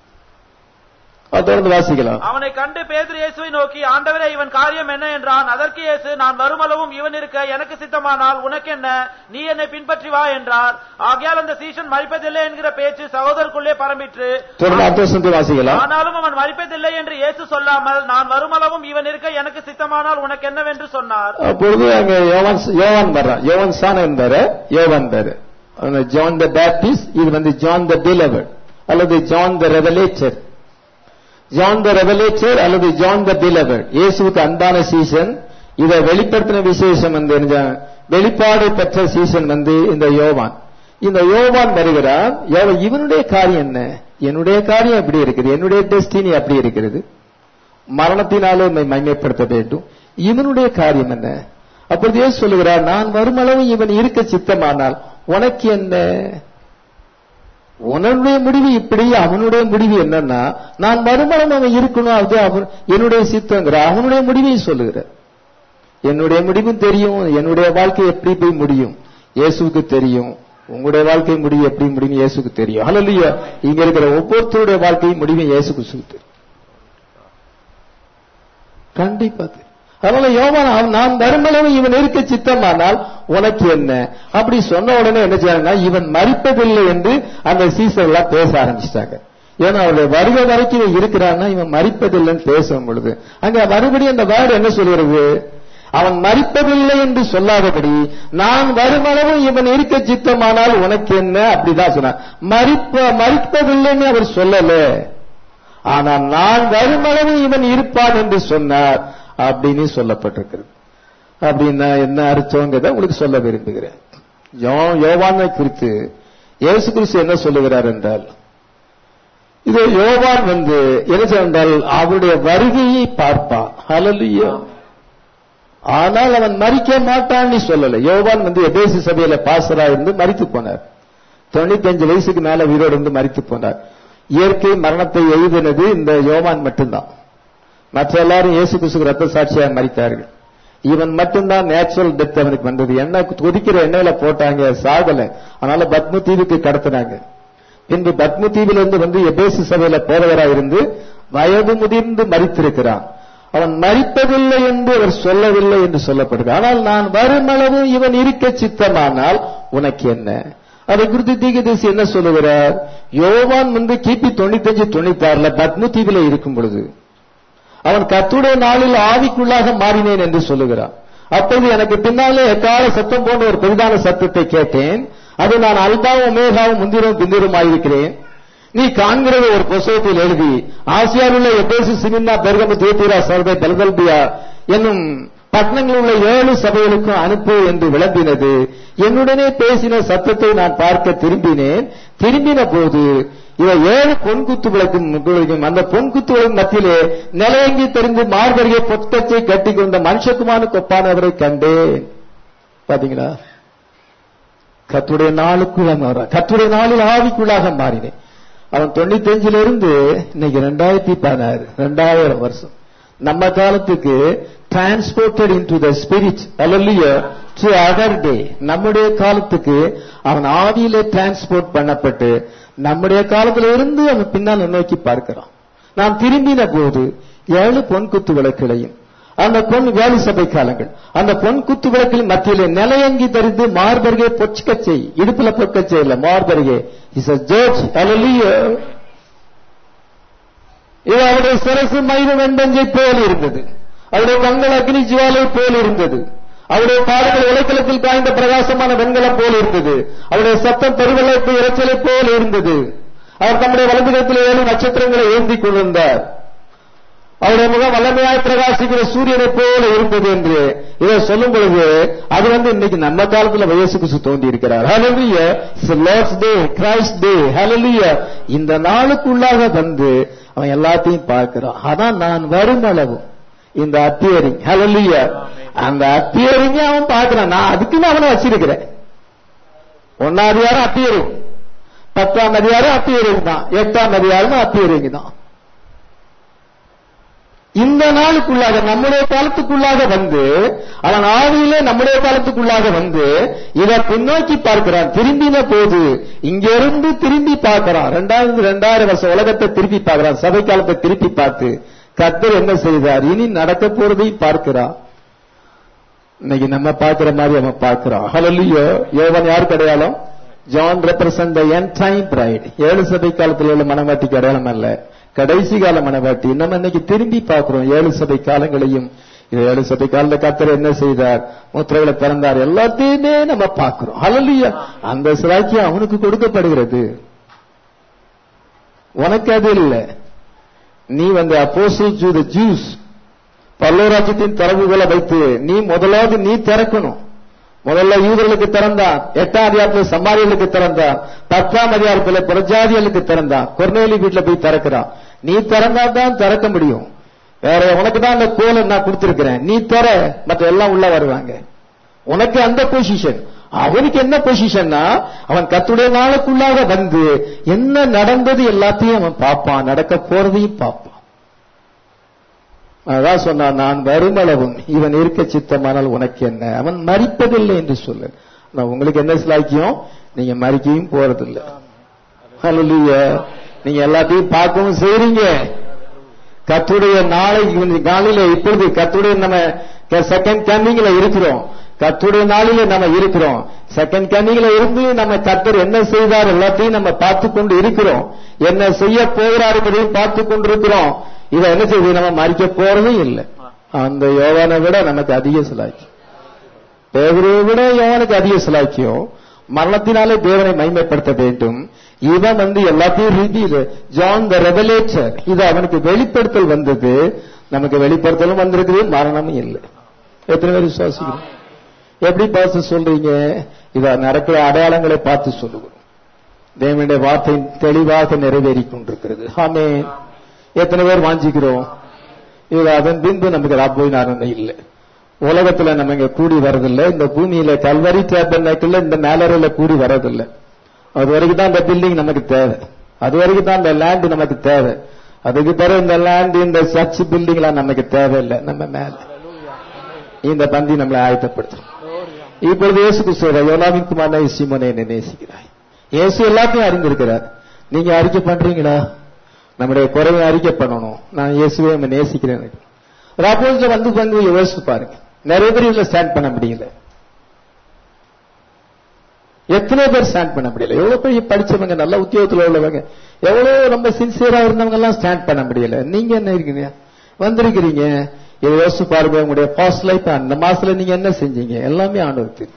S1: தொடர்ந்து வாசிக்கலாம்
S2: அவனை கண்டு பேதுரு இயேசுவை நோக்கி ஆண்டவரே இவன் காரியம் என்ன என்றான் அதற்கு இயேசு நான் வருமளவும் இவன் இருக்க எனக்கு சித்தமானால் உனக்கு என்ன நீ என்னை பின்பற்றி வா என்றார் ஆகையால் அந்த சீஷன் மறிப்பதில்லை என்கிற பேச்சு சகோதரருக்குள்ளே பரம்பிற்று
S1: தொடர்ந்து அர்த்த சிந்த வாசிக்கலாம்
S2: ஆனாலும் அவன் மறிப்பதில்லை என்று இயேசு சொல்லாமல் நான் வருமளவும் இவன் இருக்க எனக்கு சித்தமானால் உனக்கு என்னவென்று சொன்னார்
S1: அப்பொழுது அங்க யோவான் யோவான் வர்றான் யோவான் சான இருந்தாரு யோவான் பேரு ஜான் த பேப்டிஸ்ட் இது வந்து ஜான் த டிலவர் அல்லது ஜான் த ரெவலேச்சர் ஜான் த ரெவலேச்சர் அல்லது ஜான் த டிலவர் இயேசுவுக்கு அன்பான சீசன் இதை வெளிப்படுத்தின விசேஷம் வந்து என்ன? வெளிப்பாடு பெற்ற சீசன் வந்து இந்த யோவான் இந்த யோவான் வருகிறார் யோவா- இவனுடைய காரியம் என்ன என்னுடைய காரியம் எப்படி இருக்குது என்னுடைய டெஸ்டினி அப்படி இருக்கிறது மரணத்தினாலே உம்மை மைமைப்படுத்த வேண்டும் இவனுடைய காரியம் என்ன அப்பொழுது இயேசு சொல்லுகிறார் நான் வருமளவு இவன் இருக்க சித்தமானால் உனக்கு என்ன உன்னுடைய முடிவு இப்படி அவனுடைய முடிவு என்னன்னா நான் வருமளவு அவன் இருக்கணும் அது அவன் என்னுடைய சித்தங்கிற அவனுடைய முடிவை சொல்லுகிறார் என்னுடைய முடிவும் தெரியும் என்னுடைய வாழ்க்கை எப்படி போய் முடியும் இயேசுவுக்கு தெரியும் உங்களுடைய வாழ்க்கை முடிவு எப்படி முடியும் இயேசுக்கு தெரியும் ஹalleluya இங்க இருக்கிற ஒவ்வொருத்தருடைய வாழ்க்கை முடிவும் இயேசுக்கு தெரியும் கண்டிப்பா தெரியும். அதனால யோவான் அவன் நான் வருமளவு இவன் இருக்க சித்தமானால் உனக்கு என்ன அப்படி சொன்ன உடனே என்ன செய்யறாங்கன்னா இவன் மறிப்பதில்லை என்று அந்த சீசர் எல்லாம் பேச ஆரம்பிச்சிட்டாங்க ஏன்னா அவருடைய வருகை வரைக்கும் இவன் இருக்கிறான்னா இவன் மறிப்பதில்லைன்னு பேசும் பொழுது அங்க மறுபடியும் அந்த வேர்டு என்ன சொல்கிறது அவன் மறிப்பதில்லை என்று சொல்லாதபடி நான் வருமளவு இவன் இருக்க சித்தமானால் உனக்கு என்ன அப்படிதான் சொன்னான் மறிப்ப மறிப்பதில்லைன்னு அவர் சொல்லல ஆனால் நான் வருமளவு இவன் இருப்பான் என்று சொன்னார் அப்படின்னு சொல்லப்பட்டிருக்கிறது அப்படின்னா என்ன அர்த்தங்கிறத உங்களுக்கு சொல்ல விரும்புகிறேன் யோ- யோவானை குறித்து இயேசு கிறிஸ்து என்ன சொல்லுகிறார் என்றால் இது யோவான் வந்து என்ன சொன்னால் அவருடைய வருகையை பார்ப்பான் ஹalleluya ஆனால் அவன் மறிக்க மாட்டான்னு சொல்லல யோவான் வந்து எபேசு சபையில பாசரா இருந்து மறித்து போனார் தொண்ணூத்தஞ்சு வயசுக்கு மேல உயிரோடு இருந்து மறித்து போனார் இயற்கை மரணத்தை எழுதினது இந்த யோவான் மட்டும்தான் மற்ற எல்லாரும் இயேசு கிறிஸ்துக்கு ரத்த சாட்சியாக மறித்தார்கள் இவன் மட்டும்தான் நேச்சுரல் டெத் அவனுக்கு வந்தது எண்ணெய் கொதிக்கிற எண்ணெயில போட்டாங்க சாகல அதனால பத்ம தீவுக்கு கடத்தினாங்க பின்பு பத்ம தீவிலிருந்து வந்து எபேசு சபையில போறவராக இருந்து வயது முதிர்ந்து மறித்திருக்கிறான் அவன் மறிப்பதில்லை என்று அவர் சொல்லவில்லை என்று சொல்லப்படுகிறது ஆனால் நான் வருமளவு இவன் இருக்க சித்தமானால் உனக்கு என்ன அதை குறித்து தீகதேசி என்ன சொல்லுகிறார் யோவான் வந்து கிபி தொண்ணூத்தஞ்சு தொண்ணூத்தாறுல பத்மு தீவில இருக்கும் பொழுது அவன் கத்துடைய நாளில் ஆவிக்குள்ளாக மாறினேன் என்று சொல்லுகிறான் அப்போது எனக்கு பின்னாலே எக்கால சத்தம் போன்ற ஒரு பெரிதான சத்தத்தை கேட்டேன் அது நான் அல்பாவும் உமேகாவும் முந்திரும் பிந்திருமாயிருக்கிறேன் நீ காண்கிறது ஒரு புஸ்தகத்தில் எழுதி ஆசியாவில் உள்ள எபேசு சிமின்னா பெருகம தேத்தீரா சர்தை பெல்கல்பியா என்னும் பட்டணங்களில் உள்ள ஏழு சபைகளுக்கும் அனுப்பு என்று விளம்பினது என்னுடனே பேசின சத்தத்தை நான் பார்க்க திரும்பினேன் திரும்பின போது இவ ஏழு பொன் குத்து விளக்கும் அந்த பொன் குத்துகளின் மத்தியிலே நிலையங்கி தெரிந்து மார்கரியை பொத்தத்தை கட்டி கொண்ட மனுஷகுமான கொப்பானவரை கண்டேன் பாத்தீங்களா கத்துடைய நாளுக்குள்ள கத்துடைய நாளில் ஆவிக்குள்ளாக மாறினேன் அவன் தொண்ணூத்தஞ்சுல இருந்து இன்னைக்கு ரெண்டாயிரத்தி பதினாறு ரெண்டாயிரம் வருஷம் நம்ம காலத்துக்கு transported into the spirit அல்ல டு அதர் டே நம்முடைய காலத்துக்கு அவன் ஆவியிலே டிரான்ஸ்போர்ட் பண்ணப்பட்டு நம்முடைய காலத்துல இருந்து அவன் பின்னால் நோக்கி பார்க்கிறான் நான் திரும்பின போது ஏழு பொன் குத்து விளக்குகளையும் அந்த பொன் வேலை சபை காலங்கள் அந்த பொன் குத்து விளக்கின் மத்தியிலே நிலையங்கி தரிந்து மார்பருகே பொச்சுக்கச்சை இடுப்புல பொற்கச்சை இல்ல மார்பருகே இஸ் அ ஜோர்ஜ் அலலிய இது அவருடைய சிரசு மயிறு வெண்டஞ்சை போல் இருந்தது அவருடைய கண்கள் அக்னி ஜுவாலை போல் இருந்தது அவருடைய பாடுகள் உலைக்களத்தில் காய்ந்த பிரகாசமான வெண்கலம் போல் இருந்தது அவருடைய சத்தம் பெருவெள்ளத்து இறைச்சலை போல் இருந்தது அவர் தம்முடைய வலதுகத்தில் ஏழு நட்சத்திரங்களை ஏந்தி கொண்டிருந்தார் அவருடைய முகம் வல்லமையாய் பிரகாசிக்கிற சூரியனை போல இருந்தது என்று இதை சொல்லும் பொழுது அது வந்து இன்னைக்கு நம்ம காலத்துல வயசு குசு தோண்டி இருக்கிறார் ஹலலிய லார்ட்ஸ் டே கிரைஸ்ட் டே ஹலலிய இந்த நாளுக்குள்ளாக வந்து அவன் எல்லாத்தையும் பார்க்கிறான் அதான் நான் வரும் அளவு இந்த அப்பியரிங் ஹலலிய அந்த அப்பியரிங்க அவன் பார்க்கிறான் நான் அதுக்குன்னு அவனை வச்சிருக்கிறேன் ஒன்னாம் அதிகாரம் அப்பியரிங் பத்தாம் அதிகாரம் அப்பியரிங் தான் எட்டாம் அதிகாரம் அப்பியரிங் தான் இந்த நாளுக்குள்ளாக நம்முடைய காலத்துக்குள்ளாக வந்து அவன் ஆவியிலே நம்முடைய காலத்துக்குள்ளாக வந்து இதை பின்னோக்கி பார்க்கிறான் திரும்பின போது இங்கிருந்து திரும்பி பார்க்கிறான் ரெண்டாயிரம் ரெண்டாயிரம் வருஷம் உலகத்தை திருப்பி பார்க்கிறான் சபை காலத்தை திருப்பி பார்த்து கத்தர் என்ன செய்தார் இனி நடக்க போறதையும் பார்க்கிறான் இன்னைக்கு நம்ம பார்க்கிற மாதிரி அவன் பார்க்கிறான் ஹலல்லியோ யோவன் யாருக்கு அடையாளம் John represent the end time bride ஏழு சபை காலத்தில் உள்ள மனவாட்டிக்கு அடையாளம் அல்ல கடைசி கால மனவாட்டி நம்ம இன்னைக்கு திரும்பி பார்க்கிறோம் ஏழு சபை காலங்களையும் இது ஏழு சபை காலத்துல கத்தர் என்ன செய்தார் முத்திரைகளை திறந்தார் எல்லாத்தையுமே நம்ம பார்க்கிறோம் ஹலல்லியா அந்த சிலாக்கியம் அவனுக்கு கொடுக்கப்படுகிறது உனக்கு அது இல்லை நீ வந்து அப்போசல் டு த ஜூஸ் பல்லவராஜ்யத்தின் திறவுகளை வைத்து நீ முதலாவது நீ திறக்கணும் முதல்ல யூதர்களுக்கு திறந்தான் எட்டாம் அதிகாரத்தில் சம்மாரியர்களுக்கு திறந்தான் பத்தாம் அதிகாரத்தில் பிரஜாதிகளுக்கு திறந்தான் கொர்நேலி வீட்டுல போய் திறக்கிறான் நீ திறந்தா தான் திறக்க முடியும் வேற உனக்கு தான் அந்த கோலை நான் கொடுத்திருக்கிறேன் நீ தர மற்ற எல்லாம் உள்ள வருவாங்க உனக்கு அந்த பொசிஷன் அவனுக்கு என்ன பொசிஷன்னா அவன் கத்துடைய நாளுக்குள்ளாக வந்து என்ன நடந்தது எல்லாத்தையும் அவன் பார்ப்பான் நடக்க போறதையும் பார்ப்பான் அதான் சொன்னான் நான் வருமளவும் இவன் இருக்க சித்தமானால் உனக்கு என்ன அவன் மறிப்பதில்லை என்று சொல்லு நான் உங்களுக்கு என்ன சிலாக்கியம் நீங்க மறிக்கவும் போறதில்லை ஹalleluya நீங்க எல்லாத்தையும் பார்க்கவும் செய்றீங்க கத்துடைய நாளை நாளில இப்பொழுது கத்துடைய நம்ம செகண்ட் கம்மிங்ல இருக்கிறோம் கத்துடைய நாளில நம்ம இருக்கிறோம் செகண்ட் கம்மிங்ல இருந்து நம்ம கத்தர் என்ன செய்தார் எல்லாத்தையும் நம்ம பார்த்து கொண்டு இருக்கிறோம் என்ன செய்ய போகிறார் என்பதையும் பார்த்து கொண்டு இருக்கிறோம் இதை என்ன செய்து நம்ம மறிக்க போறதும் இல்லை அந்த யோவானை விட நமக்கு அதிக சிலாக்கியம் பேதரை விட யோவானுக்கு அதிக சிலாக்கியம் மரணத்தினாலே தேவனை மைமைப்படுத்த வேண்டும் இவன் வந்து எல்லாத்தையும் ரிவீல் ஜான் த ரெவலேட்டர் இது அவனுக்கு வெளிப்படுத்தல் வந்தது நமக்கு வெளிப்படுத்தலும் வந்திருக்குது மரணமும் இல்லை எத்தனை பேர் விசுவாசிக்கிறோம் எப்படி பார்த்து சொல்றீங்க இத நடக்கிற அடையாளங்களை பார்த்து சொல்லுகிறோம் தேவனுடைய வார்த்தை தெளிவாக நிறைவேறி கொண்டிருக்கிறது ஆமே எத்தனை பேர் வாஞ்சிக்கிறோம் இது அதன் பின்பு நமக்கு ராப்போய் ஆனந்தம் இல்லை உலகத்துல நம்ம இங்க கூடி வரதில்லை இந்த பூமியில கல்வரி டேபர்னேக்கில் இந்த மேலறையில கூடி வரதில்லை அது வரைக்கும் தான் இந்த பில்டிங் நமக்கு தேவை அது வரைக்கும் தான் இந்த லேண்ட் நமக்கு தேவை அதுக்கு பிறகு இந்த லேண்ட் இந்த சர்ச் பில்டிங் எல்லாம் நமக்கு தேவையில்லை நம்ம மேல இந்த பந்தி நம்மளை ஆயத்தப்படுத்தும் இப்பொழுது இயேசு கிறிஸ்துவ யோனாவின் குமாரனை சிமோனை என்னை நேசிக்கிறாய் இயேசு எல்லாத்தையும் அறிந்திருக்கிறார் நீங்க அறிக்கை பண்றீங்களா நம்முடைய குறைவை அறிக்கை பண்ணணும் நான் இயேசுவை நம்ம நேசிக்கிறேன் ராபோஸ்ல வந்து வந்து யோசிச்சு பாருங்க நிறைய பேர் இதுல ஸ்டாண்ட் பண்ண முடியல எத்தனை பேர் ஸ்டாண்ட் பண்ண முடியல எவ்வளவு பெரிய படிச்சவங்க நல்ல உத்தியோகத்துல உள்ளவங்க எவ்வளவு ரொம்ப சின்சியரா இருந்தவங்க எல்லாம் ஸ்டாண்ட் பண்ண முடியல நீங்க என்ன இருக்கீங்க வந்திருக்கிறீங்க இதை யோசிச்சு பாருங்க உங்களுடைய பாஸ்ட் லைஃப் அந்த மாசத்துல நீங்க என்ன செஞ்சீங்க எல்லாமே ஆண்டவர் தெரியும்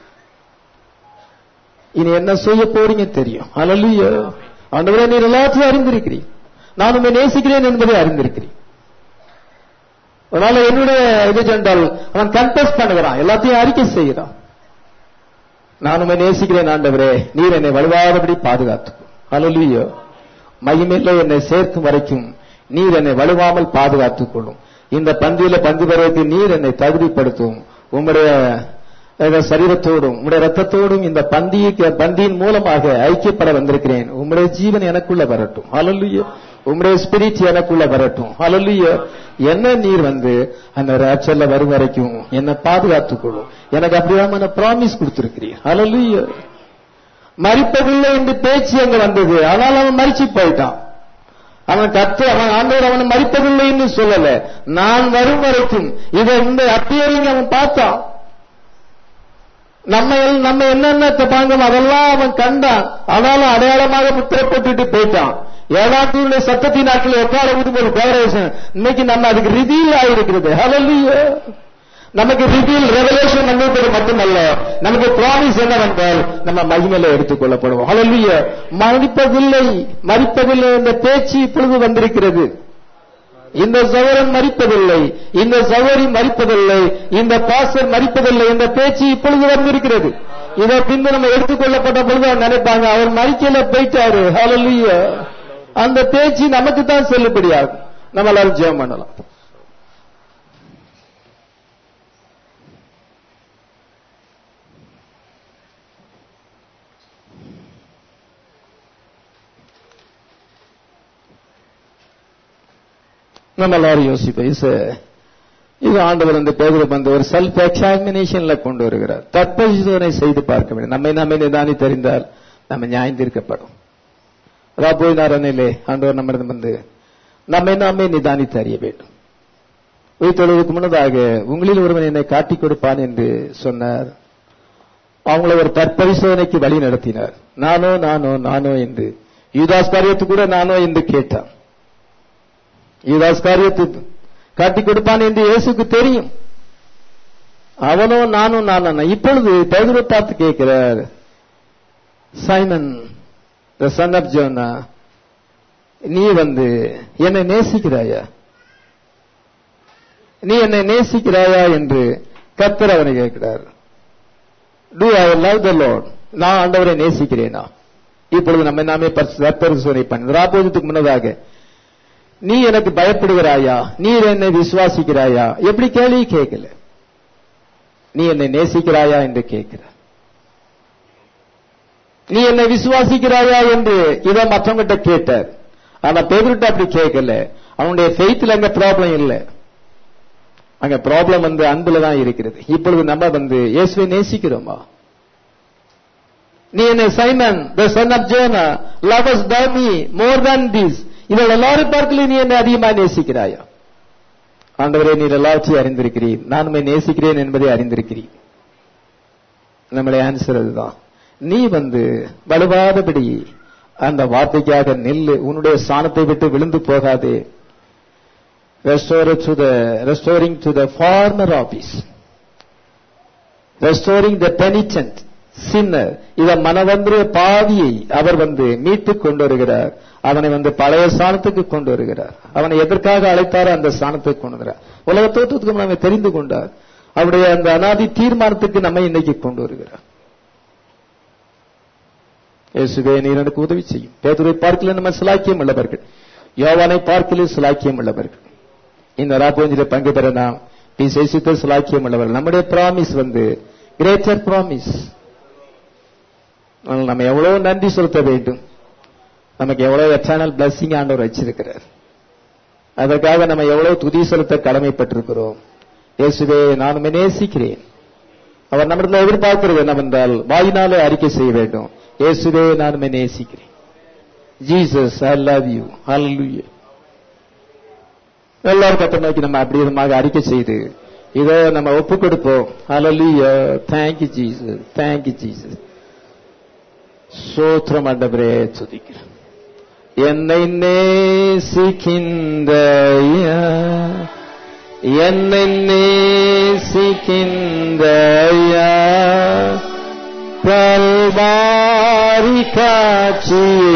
S1: இனி என்ன செய்ய போறீங்க தெரியும் அலல்லையோ ஆண்டவரே நீர் எல்லாத்தையும் அறிந்திருக்கிறீர் நான் உண்மை நேசிக்கிறேன் என்பதை அறிந்திருக்கிறேன் அதனால என்னுடைய இது சென்றால் அவன் கன்ஃபஸ் பண்ணுகிறான் எல்லாத்தையும் அறிக்கை செய்கிறான் நான் உண்மை நேசிக்கிறேன் ஆண்டவரே நீர் என்னை வலுவாதபடி பாதுகாத்துக்கும் அலலியோ மகிமையில என்னை சேர்க்கும் வரைக்கும் நீர் என்னை வலுவாமல் பாதுகாத்துக் கொள்ளும் இந்த பந்தியில பங்கு பெறுவதற்கு நீர் என்னை தகுதிப்படுத்தும் உம்முடைய அஹ், சரீரத்தோடும் உம்முடைய ரத்தத்தோடும் இந்த பந்திக்கு பந்தியின் மூலமாக ஐக்கியப்பட வந்திருக்கிறேன் உம்முடைய ஜீவன் எனக்குள்ள வரட்டும் அலல்லுயோ உம்முடைய ஸ்பிரிட் எனக்குள்ள வரட்டும் அலல்லுயோ என்ன நீர் வந்து அந்த ராட்சல்ல வரும் வரைக்கும் என்னை பாதுகாத்துக் கொள்ளும் எனக்கு அப்படியான ப்ராமிஸ் கொடுத்திருக்கிறீர் அலல்லுயோ மறிப்பதில்லை என்று பேச்சு அங்க வந்தது ஆனால் அவன் மறிச்சு போயிட்டான் அவன் கத்து அவன் ஆண்டவர் அவனை மறிப்பதில்லை என்று சொல்லல நான் வரும் வரைக்கும் இதை இந்த அப்பியரிங் அவன் பார்த்தான் நம்ம எல்- நம்ம என்னென்ன தப்பாங்கம் அதெல்லாம் அவன் கண்டான் ஆனாலும் அடையாளமாக முத்திரப்பட்டுட்டு போயிட்டான் ஏழாத்தியுடைய சத்தத்தின் நாட்கள் எக்கால ஒரு பேரேஷன் இன்னைக்கு நம்ம அதுக்கு ரிவீல் ஆயிருக்கிறது ஹalleluya நமக்கு ரிவீல் ரெவலேஷன் வந்திருப்பது மட்டுமல்ல நமக்கு ப்ராமிஸ் என்னவென்றால் நம்ம மகிமையில எடுத்துக் கொள்ளப்படுவோம் ஹalleluya மறிப்பதில்லை மறிப்பதில்லை என்ற பேச்சு இப்பொழுது வந்திருக்கிறது இந்த சகோதரன் மறிப்பதில்லை இந்த சகோதரி மறிப்பதில்லை இந்த பாசர் மறிப்பதில்லை என்ற பேச்சு இப்பொழுது வந்திருக்கிறது இதை பின்பு நம்ம எடுத்துக்கொள்ளப்பட்ட பொழுது அவர் நினைப்பாங்க அவர் மறிக்கல போயிட்டாரு ஹalleluya அந்த பேச்சு நமக்கு தான் செல்லுபடியாகும் நம்ம எல்லாரும் ஜெயம் பண்ணலாம் நம்ம எல்லாரும் யோசிப்போம் இது இது ஆண்டவர் அந்த பேதரை வந்து ஒரு செல்ஃப் எக்ஸாமினேஷன்ல கொண்டு வருகிறார் தற்பரிசோதனை செய்து பார்க்க வேண்டும் நம்மை நாமே நிதானி தெரிந்தால் நம்ம நியாயந்திருக்கப்படும் ராபோய் நாரனிலே ஆண்டவர் நம்மிடம் வந்து நம்மை நாமே நிதானித்து அறிய வேண்டும் உயிர்த்தொழுவுக்கு முன்னதாக உங்களில் ஒருவன் என்னை காட்டிக் கொடுப்பான் என்று சொன்னார் அவங்களை ஒரு தற்பரிசோதனைக்கு வழி நடத்தினார் நானோ நானோ நானோ என்று யூதாஸ் காரியத்து கூட நானோ என்று கேட்டான் யூதாஸ் காரியத்து காட்டிக் கொடுப்பான் என்று இயேசுக்கு தெரியும் அவனோ நானும் நானும் இப்பொழுது பேதுரை பார்த்து கேட்கிறார் Simon the son of Jonah நீ வந்து என்னை நேசிக்கிறாயா நீ என்னை நேசிக்கிறாயா என்று கத்தர் அவனை கேட்கிறார் do I love the Lord நான் ஆண்டவரை நேசிக்கிறேனா இப்பொழுது நம்ம நாமே பரிசோதனை பண்ண ராபோதத்துக்கு முன்னதாக நீ எனக்கு பயப்படுகிறாயா நீர் என்னை விசுவாசிக்கிறாயா எப்படி கேள்வி கேட்கல நீ என்னை நேசிக்கிறாயா என்று கேட்கிறார் நீ என்னை விசுவாசிக்கிறாயா என்று இதை மற்றவங்கிட்ட கேட்டார் ஆனா பேதர்கிட்ட அப்படி கேட்கல அவனுடைய ஃபெய்த்ல அங்க ப்ராப்ளம் இல்ல அங்க ப்ராப்ளம் வந்து அன்புல தான் இருக்கிறது இப்பொழுது நம்ம வந்து இயேசுவை நேசிக்கிறோமா நீ என்னை Simon the son of Jonah love us by me more than this இவள் எல்லாரும் பார்க்கல நீ என்னை அதிகமாக நேசிக்கிறாயா ஆண்டவரே நீர் எல்லாவற்றையும் அறிந்திருக்கிறீர் நான் உண்மை நேசிக்கிறேன் என்பதை அறிந்திருக்கிறீர் நம்முடைய ஆன்சர் அதுதான் நீ வந்து வலுவாதபடி அந்த வார்த்தைக்காக நில்லு உன்னுடைய ஸ்தானத்தை விட்டு விழுந்து போகாதே restore to the restoring to the former office restoring the penitent sinner இத மனவந்திர பாவியை அவர் வந்து மீட்டு கொண்டு வருகிறார் அவனை வந்து பழைய ஸ்தானத்துக்கு கொண்டு வருகிறார் அவனை எதற்காக அழைத்தாரோ அந்த ஸ்தானத்துக்கு கொண்டு வருகிறார் உலக தோற்றத்துக்கு நம்மை தெரிந்து கொண்டார் அவருடைய அந்த அனாதி தீர்மானத்துக்கு நம்மை இன்னைக்கு கொண்டு வருகிறார் இயேசுவே நீர் எனக்கு உதவி செய்யும் பேதுரை பார்க்கல நம்ம சிலாக்கியம் உள்ளவர்கள் யோவானை பார்க்கல சிலாக்கியம் உள்ளவர்கள் இந்த ராப்போஞ்சில பங்கு பெற நாம் பிசேசித்த சிலாக்கியம் உள்ளவர்கள் நம்முடைய ப்ராமிஸ் வந்து கிரேட்டர் ப்ராமிஸ் நம்ம எவ்வளவு நன்றி செலுத்த வேண்டும் நமக்கு எவ்வளவு எட்டர்னல் பிளஸிங் ஆண்டவர் வச்சிருக்கிறார் அதற்காக நம்ம எவ்வளவு துதி செலுத்த கடமைப்பட்டிருக்கிறோம் இயேசுவே நான் நேசிக்கிறேன் அவர் நம்மிடத்தில் எதிர்பார்க்கிறது என்னவென்றால் வாயினாலே அறிக்கை செய்ய வேண்டும் இயேசுவே நான் நேசிக்கிறேன் Jesus I love you hallelujah எல்லாரும் கத்த நோக்கி நம்ம அப்படி விதமாக அறிக்கை செய்து இதோ நம்ம ஒப்பு கொடுப்போம் ஹalleluya thank you jesus thank you jesus சோத்திரம் ஆண்டவரே துதிக்கிறேன் என்னை நேசிக்கின்ற ஐயா, என்னை நேசிக்கின்ற ஐயா, கல்வாரி காட்சியை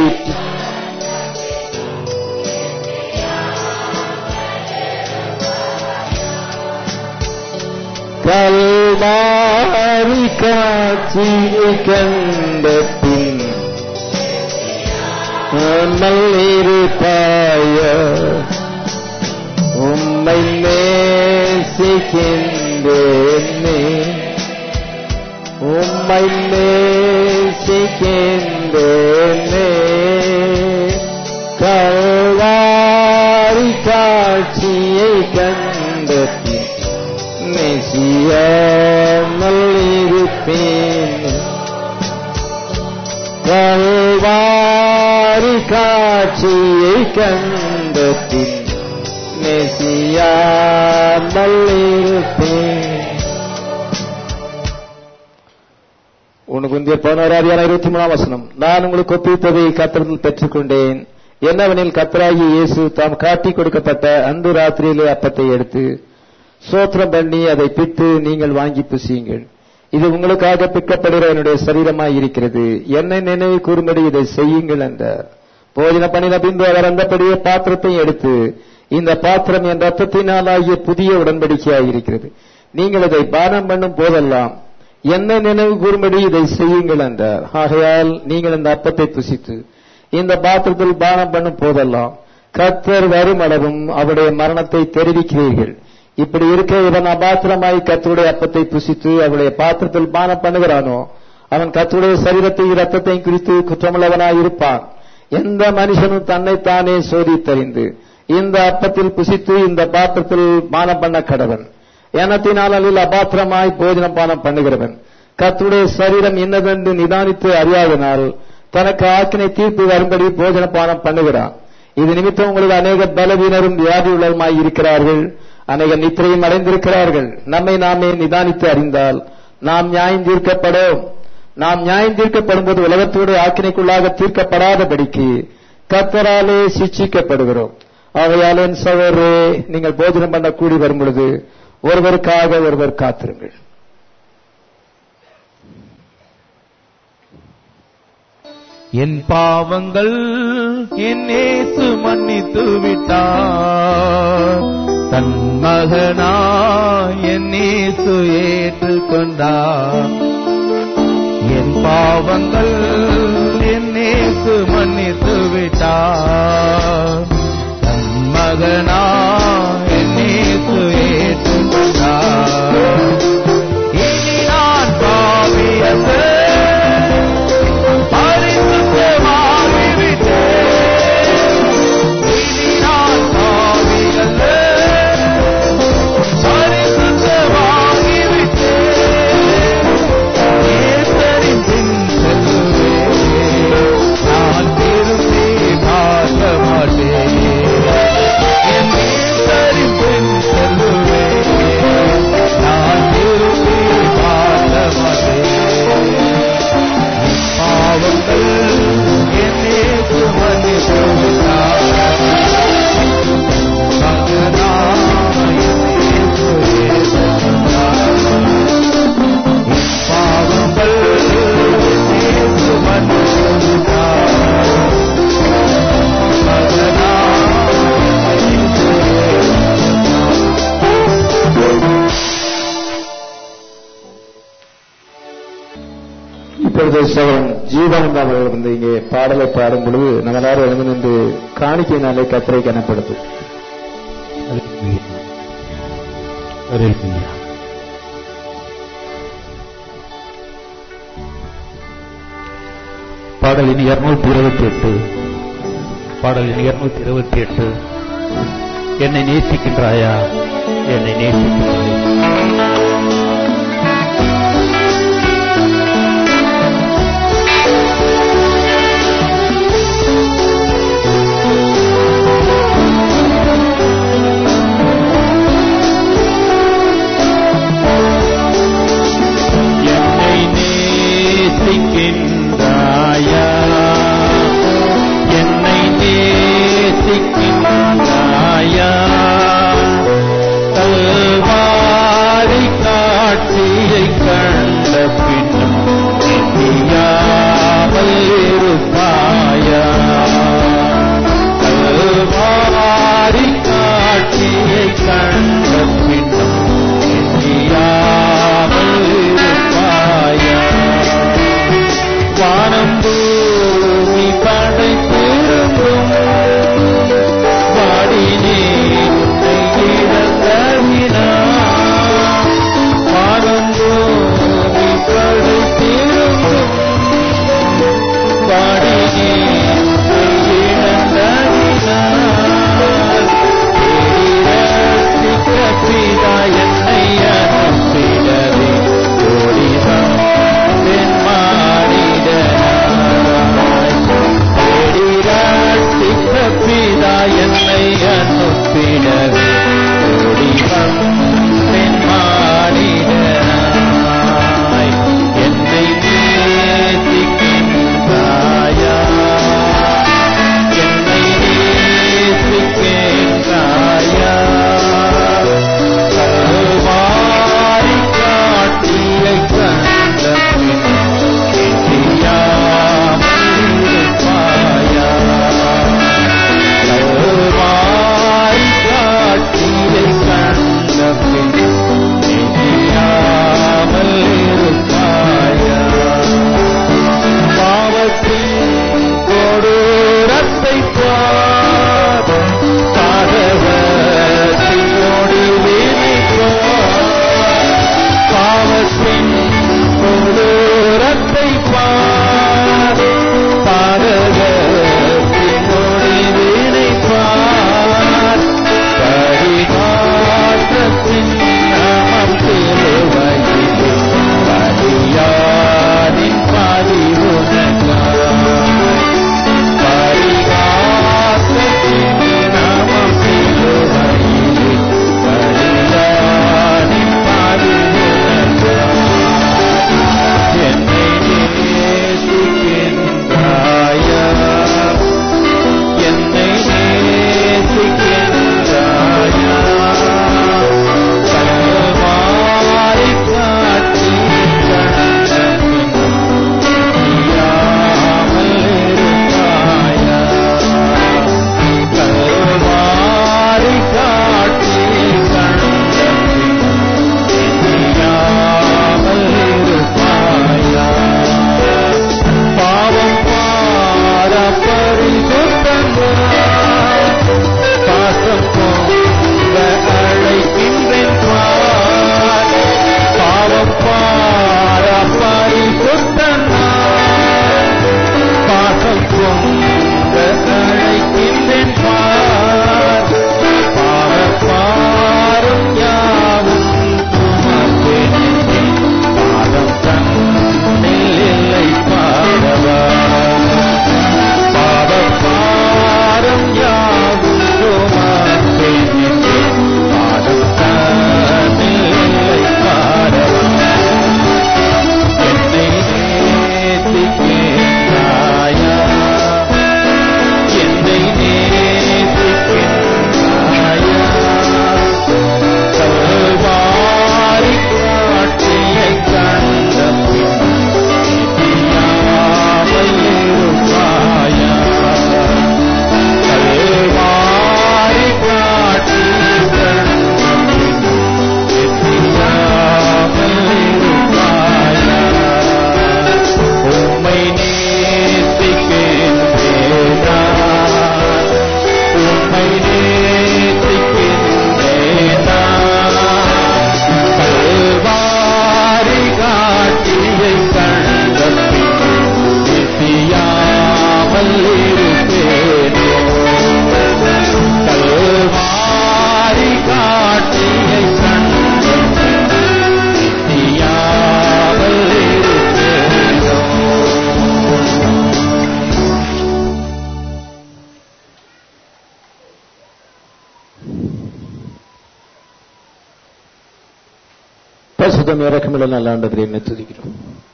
S1: கல்வாரி காட்சியை கண்ட பின் நல்லிருப்பாய உம்மை நேசிக்கின்றேனே உம்மை நேசிக்கின்றேனே கல்வாரி காட்சியை கண்ட பின் மெசியாமல் இருப்பேன் கல்வாரி காட்சியை கண்ட பின் மெசியாமல் இருப்பேன் உனக்கு முந்தைய பதினோராதியான இருபத்தி மூணாம் வசனம் நான் உங்களுக்கு ஒப்பித்ததை கத்திரத்தில் பெற்றுக்கொண்டேன் என்னவெனில் கத்தராகி இயேசு தாம் காட்டிக் கொடுக்கப்பட்ட அந்த ராத்திரியிலே அப்பத்தை எடுத்து சோத்திரம் பண்ணி அதை பிட்டு நீங்கள் வாங்கி புசியுங்கள் இது உங்களுக்காக பிக்கப்படுகிற என்னுடைய சரீரமாய் இருக்கிறது என்னை நினைவு கூறும்படி இதை செய்யுங்கள் என்றார் போஜன பண்ணின பின்பு அவர் அந்தபடியே பாத்திரத்தை எடுத்து இந்த பாத்திரம் என் ரத்தத்தினாலாகிய புதிய உடன்படிக்கையாய் இருக்கிறது நீங்கள் இதை பானம் பண்ணும் போதெல்லாம் என்ன நினைவு கூறும்படி இதை செய்யுங்கள் என்றார் ஆகையால் நீங்கள் இந்த அப்பத்தை புசித்து இந்த பாத்திரத்தில் பானம் பண்ணும் போதெல்லாம் கத்தர் வரும் அளவும் அவருடைய மரணத்தை தெரிவிக்கிறீர்கள் இப்படி இருக்க இவன் அபாத்திரமாய் கத்தருடைய அப்பத்தை புசித்து அவருடைய பாத்திரத்தில் பானம் பண்ணுகிறானோ அவன் கத்தருடைய சரீரத்தை ரத்தத்தையும் குறித்து குற்றமுள்ளவனாய் இருப்பான் எந்த மனுஷனும் தன்னைத்தானே சோதித்தறிந்து இந்த அப்பத்தில் புசித்து இந்த பாத்திரத்தில் பானம் பண்ண கடவன் ஏனத்தினால் அபாத்திரமாய் போஜனம் பானம் பண்ணுகிறவன் கத்துடைய சரீரம் என்னதென்று நிதானித்து அறியாதனால் தனக்கு ஆக்கினை தீர்ப்பு வரும்படி போஜன பானம் பண்ணுகிறான் இது நிமித்தம் உங்களுக்கு அநேக பலவீனரும் வியாதி உள்ளமாய் இருக்கிறார்கள் அநேக நித்திரையும் அடைந்திருக்கிறார்கள் நம்மை நாமே நிதானித்து அறிந்தால் நாம் நியாயம் தீர்க்கப்படும் நாம் நியாயம் தீர்க்கப்படும் போது உலகத்தோடு ஆக்கினைக்குள்ளாக தீர்க்கப்படாதபடிக்கு கத்தராலே சிக்ஷிக்கப்படுகிறோம் ஆகையால் என் சகோதரே நீங்கள் போஜனம் பண்ண கூடி வரும் பொழுது ஒருவருக்காக ஒருவர் காத்திருங்கள்
S3: என் பாவங்கள் என் இயேசு மன்னித்து விட்டார் தன் மகனா என் இயேசு ஏற்றுக்கொண்டார் என் பாவங்கள் என் இயேசு மன்னித்து விட்டார் தன் மகனா என் இயேசு ஏற்றுக்கொண்டார் இனி நான் பாவியது பாவங்கள் என்னே சுமந்து பாவங்கள் என்னே சுமந்து
S1: இப்பொழுது சகோதரன் ஜீவானந்தா அவர்கள் வந்து இங்கே பாடலை பாடும் பொழுது நம்ம எல்லாரும் எழுந்து நின்று காணிக்கையினாலே கத்தரை கனப்படுத்தும்
S3: பாடலின் இருநூத்தி இருபத்தி எட்டு பாடலின் இருநூத்தி இருபத்தி எட்டு என்னை நேசிக்கின்றாயா என்னை நேசிக்கின்றாய்
S1: பரிசுத்தம் இறக்கமுள்ள நல்ல ஆண்டவரே என்ன துதிக்கிறோம்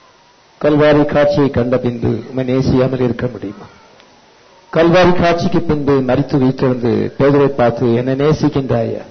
S1: கல்வாரி காட்சியை கண்ட பின்பு உமை நேசியாமல் இருக்க முடியுமா கல்வாரி காட்சிக்கு பின்பு மறித்து வைத்திருந்து பேதரை பார்த்து என்னை நேசிக்கின்றாயா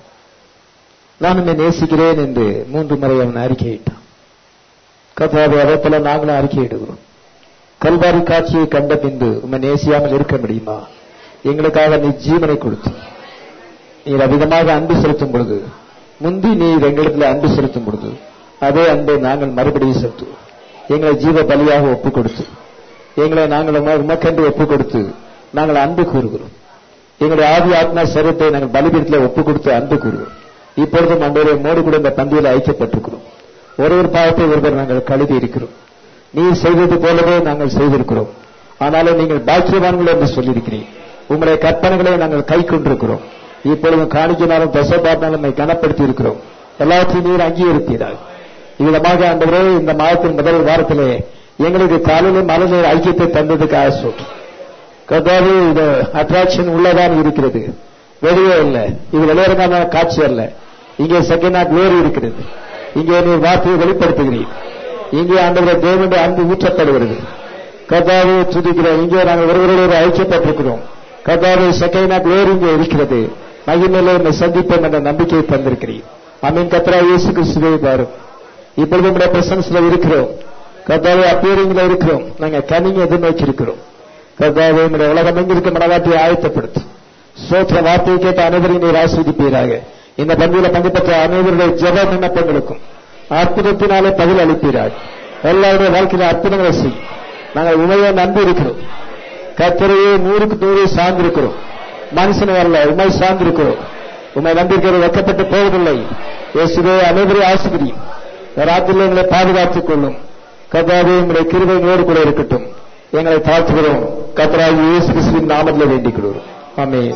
S1: நான் உன்னை நேசிக்கிறேன் என்று மூன்று முறை அவன் அறிக்கையிட்டான் கர்த்தாவே அதே போல நாங்களும் அறிக்கையிடுகிறோம் கல்வாரி காட்சியை கண்ட பின்பு உம்மை நேசியாமல் இருக்க முடியுமா எங்களுக்காக நீ ஜீவனை கொடுத்து நீர் அவ்விதமாக அன்பு செலுத்தும் பொழுது முந்தி நீர் எங்களிடத்தில் அன்பு செலுத்தும் பொழுது அதே அன்பை நாங்கள் மறுபடியும் செலுத்துவோம் எங்களை ஜீவ பலியாக ஒப்புக் கொடுத்து எங்களை நாங்கள் உம- உமக்கென்று ஒப்புக் கொடுத்து நாங்கள் அன்பு கூறுகிறோம் எங்களுடைய ஆதி ஆத்மா சரீரத்தை நாங்கள் பலிபீடத்தில் ஒப்புக் கொடுத்து அன்பு கூறுகிறோம் இப்பொழுதும் அன்றோரை மோடு கூட இந்த பந்தியில் ஐக்கியப்பட்டிருக்கிறோம் ஒருவர் பாவத்தை ஒருவர் நாங்கள் கழுதி இருக்கிறோம் நீ செய்தது போலவே நாங்கள் செய்திருக்கிறோம் ஆனாலும் நீங்கள் பாக்கியவான்கள் என்று சொல்லியிருக்கிறீர் உங்களுடைய கற்பனைகளை நாங்கள் கை கொண்டிருக்கிறோம் இப்பொழுது காணிக்கினாலும் தசபாட்டினாலும் நம்மை கனப்படுத்தி இருக்கிறோம் எல்லாத்தையும் நீர் அங்கீகரித்தீர்கள் இவ்விதமாக ஆண்டவரே இந்த மாதத்தின் முதல் வாரத்திலே எங்களுக்கு காலையிலும் மலையிலே ஐக்கியத்தை தந்ததுக்காக சொல்றோம் கர்த்தாவே இது அட்ராக்ஷன் உள்ளதான் இருக்கிறது வெளியே இல்ல இது வெளியரங்கான காட்சி அல்ல இங்கே செகண்ட் வேறு இருக்கிறது இங்கே நீர் வார்த்தையை வெளிப்படுத்துகிறீர் இங்கே ஆண்டவரை தேவனுடைய அன்பு ஊற்றப்படுகிறது கர்த்தாவே துதிக்கிறோம் இங்கே நாங்கள் ஒருவரோடு ஐக்கியப்பட்டிருக்கிறோம் கர்த்தாவே செகண்ட் வேறு இங்கே இருக்கிறது மகிமையிலே என்னை சந்திப்போம் என்ற நம்பிக்கையை தந்திருக்கிறீர் அமீன் கத்ரா இயேசு கிறிஸ்துவை பாரும் இப்பொழுது உங்களுடைய பிரசன்ஸ்ல இருக்கிறோம் கர்த்தாவே அப்பியரிங்ல இருக்கிறோம் நாங்க கனிங்க எதிர்நோக்கி இருக்கிறோம் கர்த்தாவே உங்களுடைய உலகம் எங்கிருக்க மனவாட்டியை ஆயத்தப்படுத்தும் சோத்திர வார்த்தையை கேட்ட அனைவரையும் நீர் ஆஸ்வதிப்பீராக இந்த பந்தியில பங்கு பெற்ற அனைவருடைய ஜெப விண்ணப்பங்களுக்கும் அற்புதத்தினாலே பதில் அளிப்பீராக எல்லாருடைய வாழ்க்கையில அற்புதங்களை செய்யும் நாங்கள் உண்மையை நம்பி இருக்கிறோம் கத்தரையே நூறுக்கு நூறு சார்ந்திருக்கிறோம் மனுஷனை அல்ல உண்மை சார்ந்திருக்கிறோம் உண்மை நம்பியிருக்கிறது வெக்கப்பட்டு போவதில்லை இயேசுவே அனைவரையும் ஆசிரியும் ராத்திரியில் எங்களை பாதுகாத்துக் கொள்ளும் கர்த்தாவே உங்களுடைய கிருபை நோடு கூட இருக்கட்டும் எங்களை தாழ்த்துகிறோம் கத்தராகி இயேசு கிறிஸ்துவின் நாமத்தில் வேண்டிக் கொள்கிறோம் ஆமென்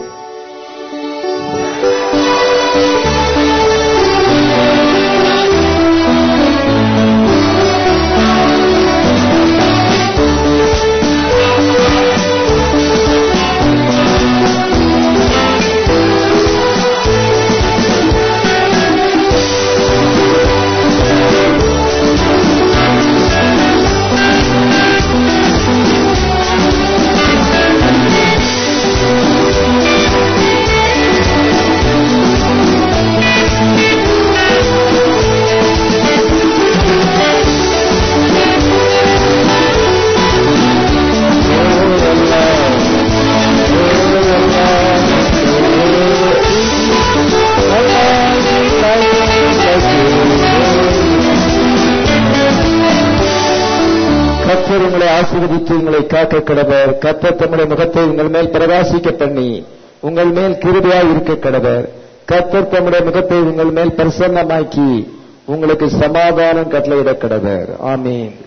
S1: கர்த்தர் உங்களை ஆசீர்வதித்து உங்களை காக்க கடவர் கர்த்தர் தம்முடைய முகத்தை உங்கள் மேல் பிரகாசிக்க பண்ணி உங்கள் மேல் கிருபையாய் இருக்க கடவர் கர்த்தர் தம்முடைய முகத்தை உங்கள் மேல் பிரசன்னமாக்கி உங்களுக்கு சமாதானம் கட்டளையிட கடவர் ஆமீன்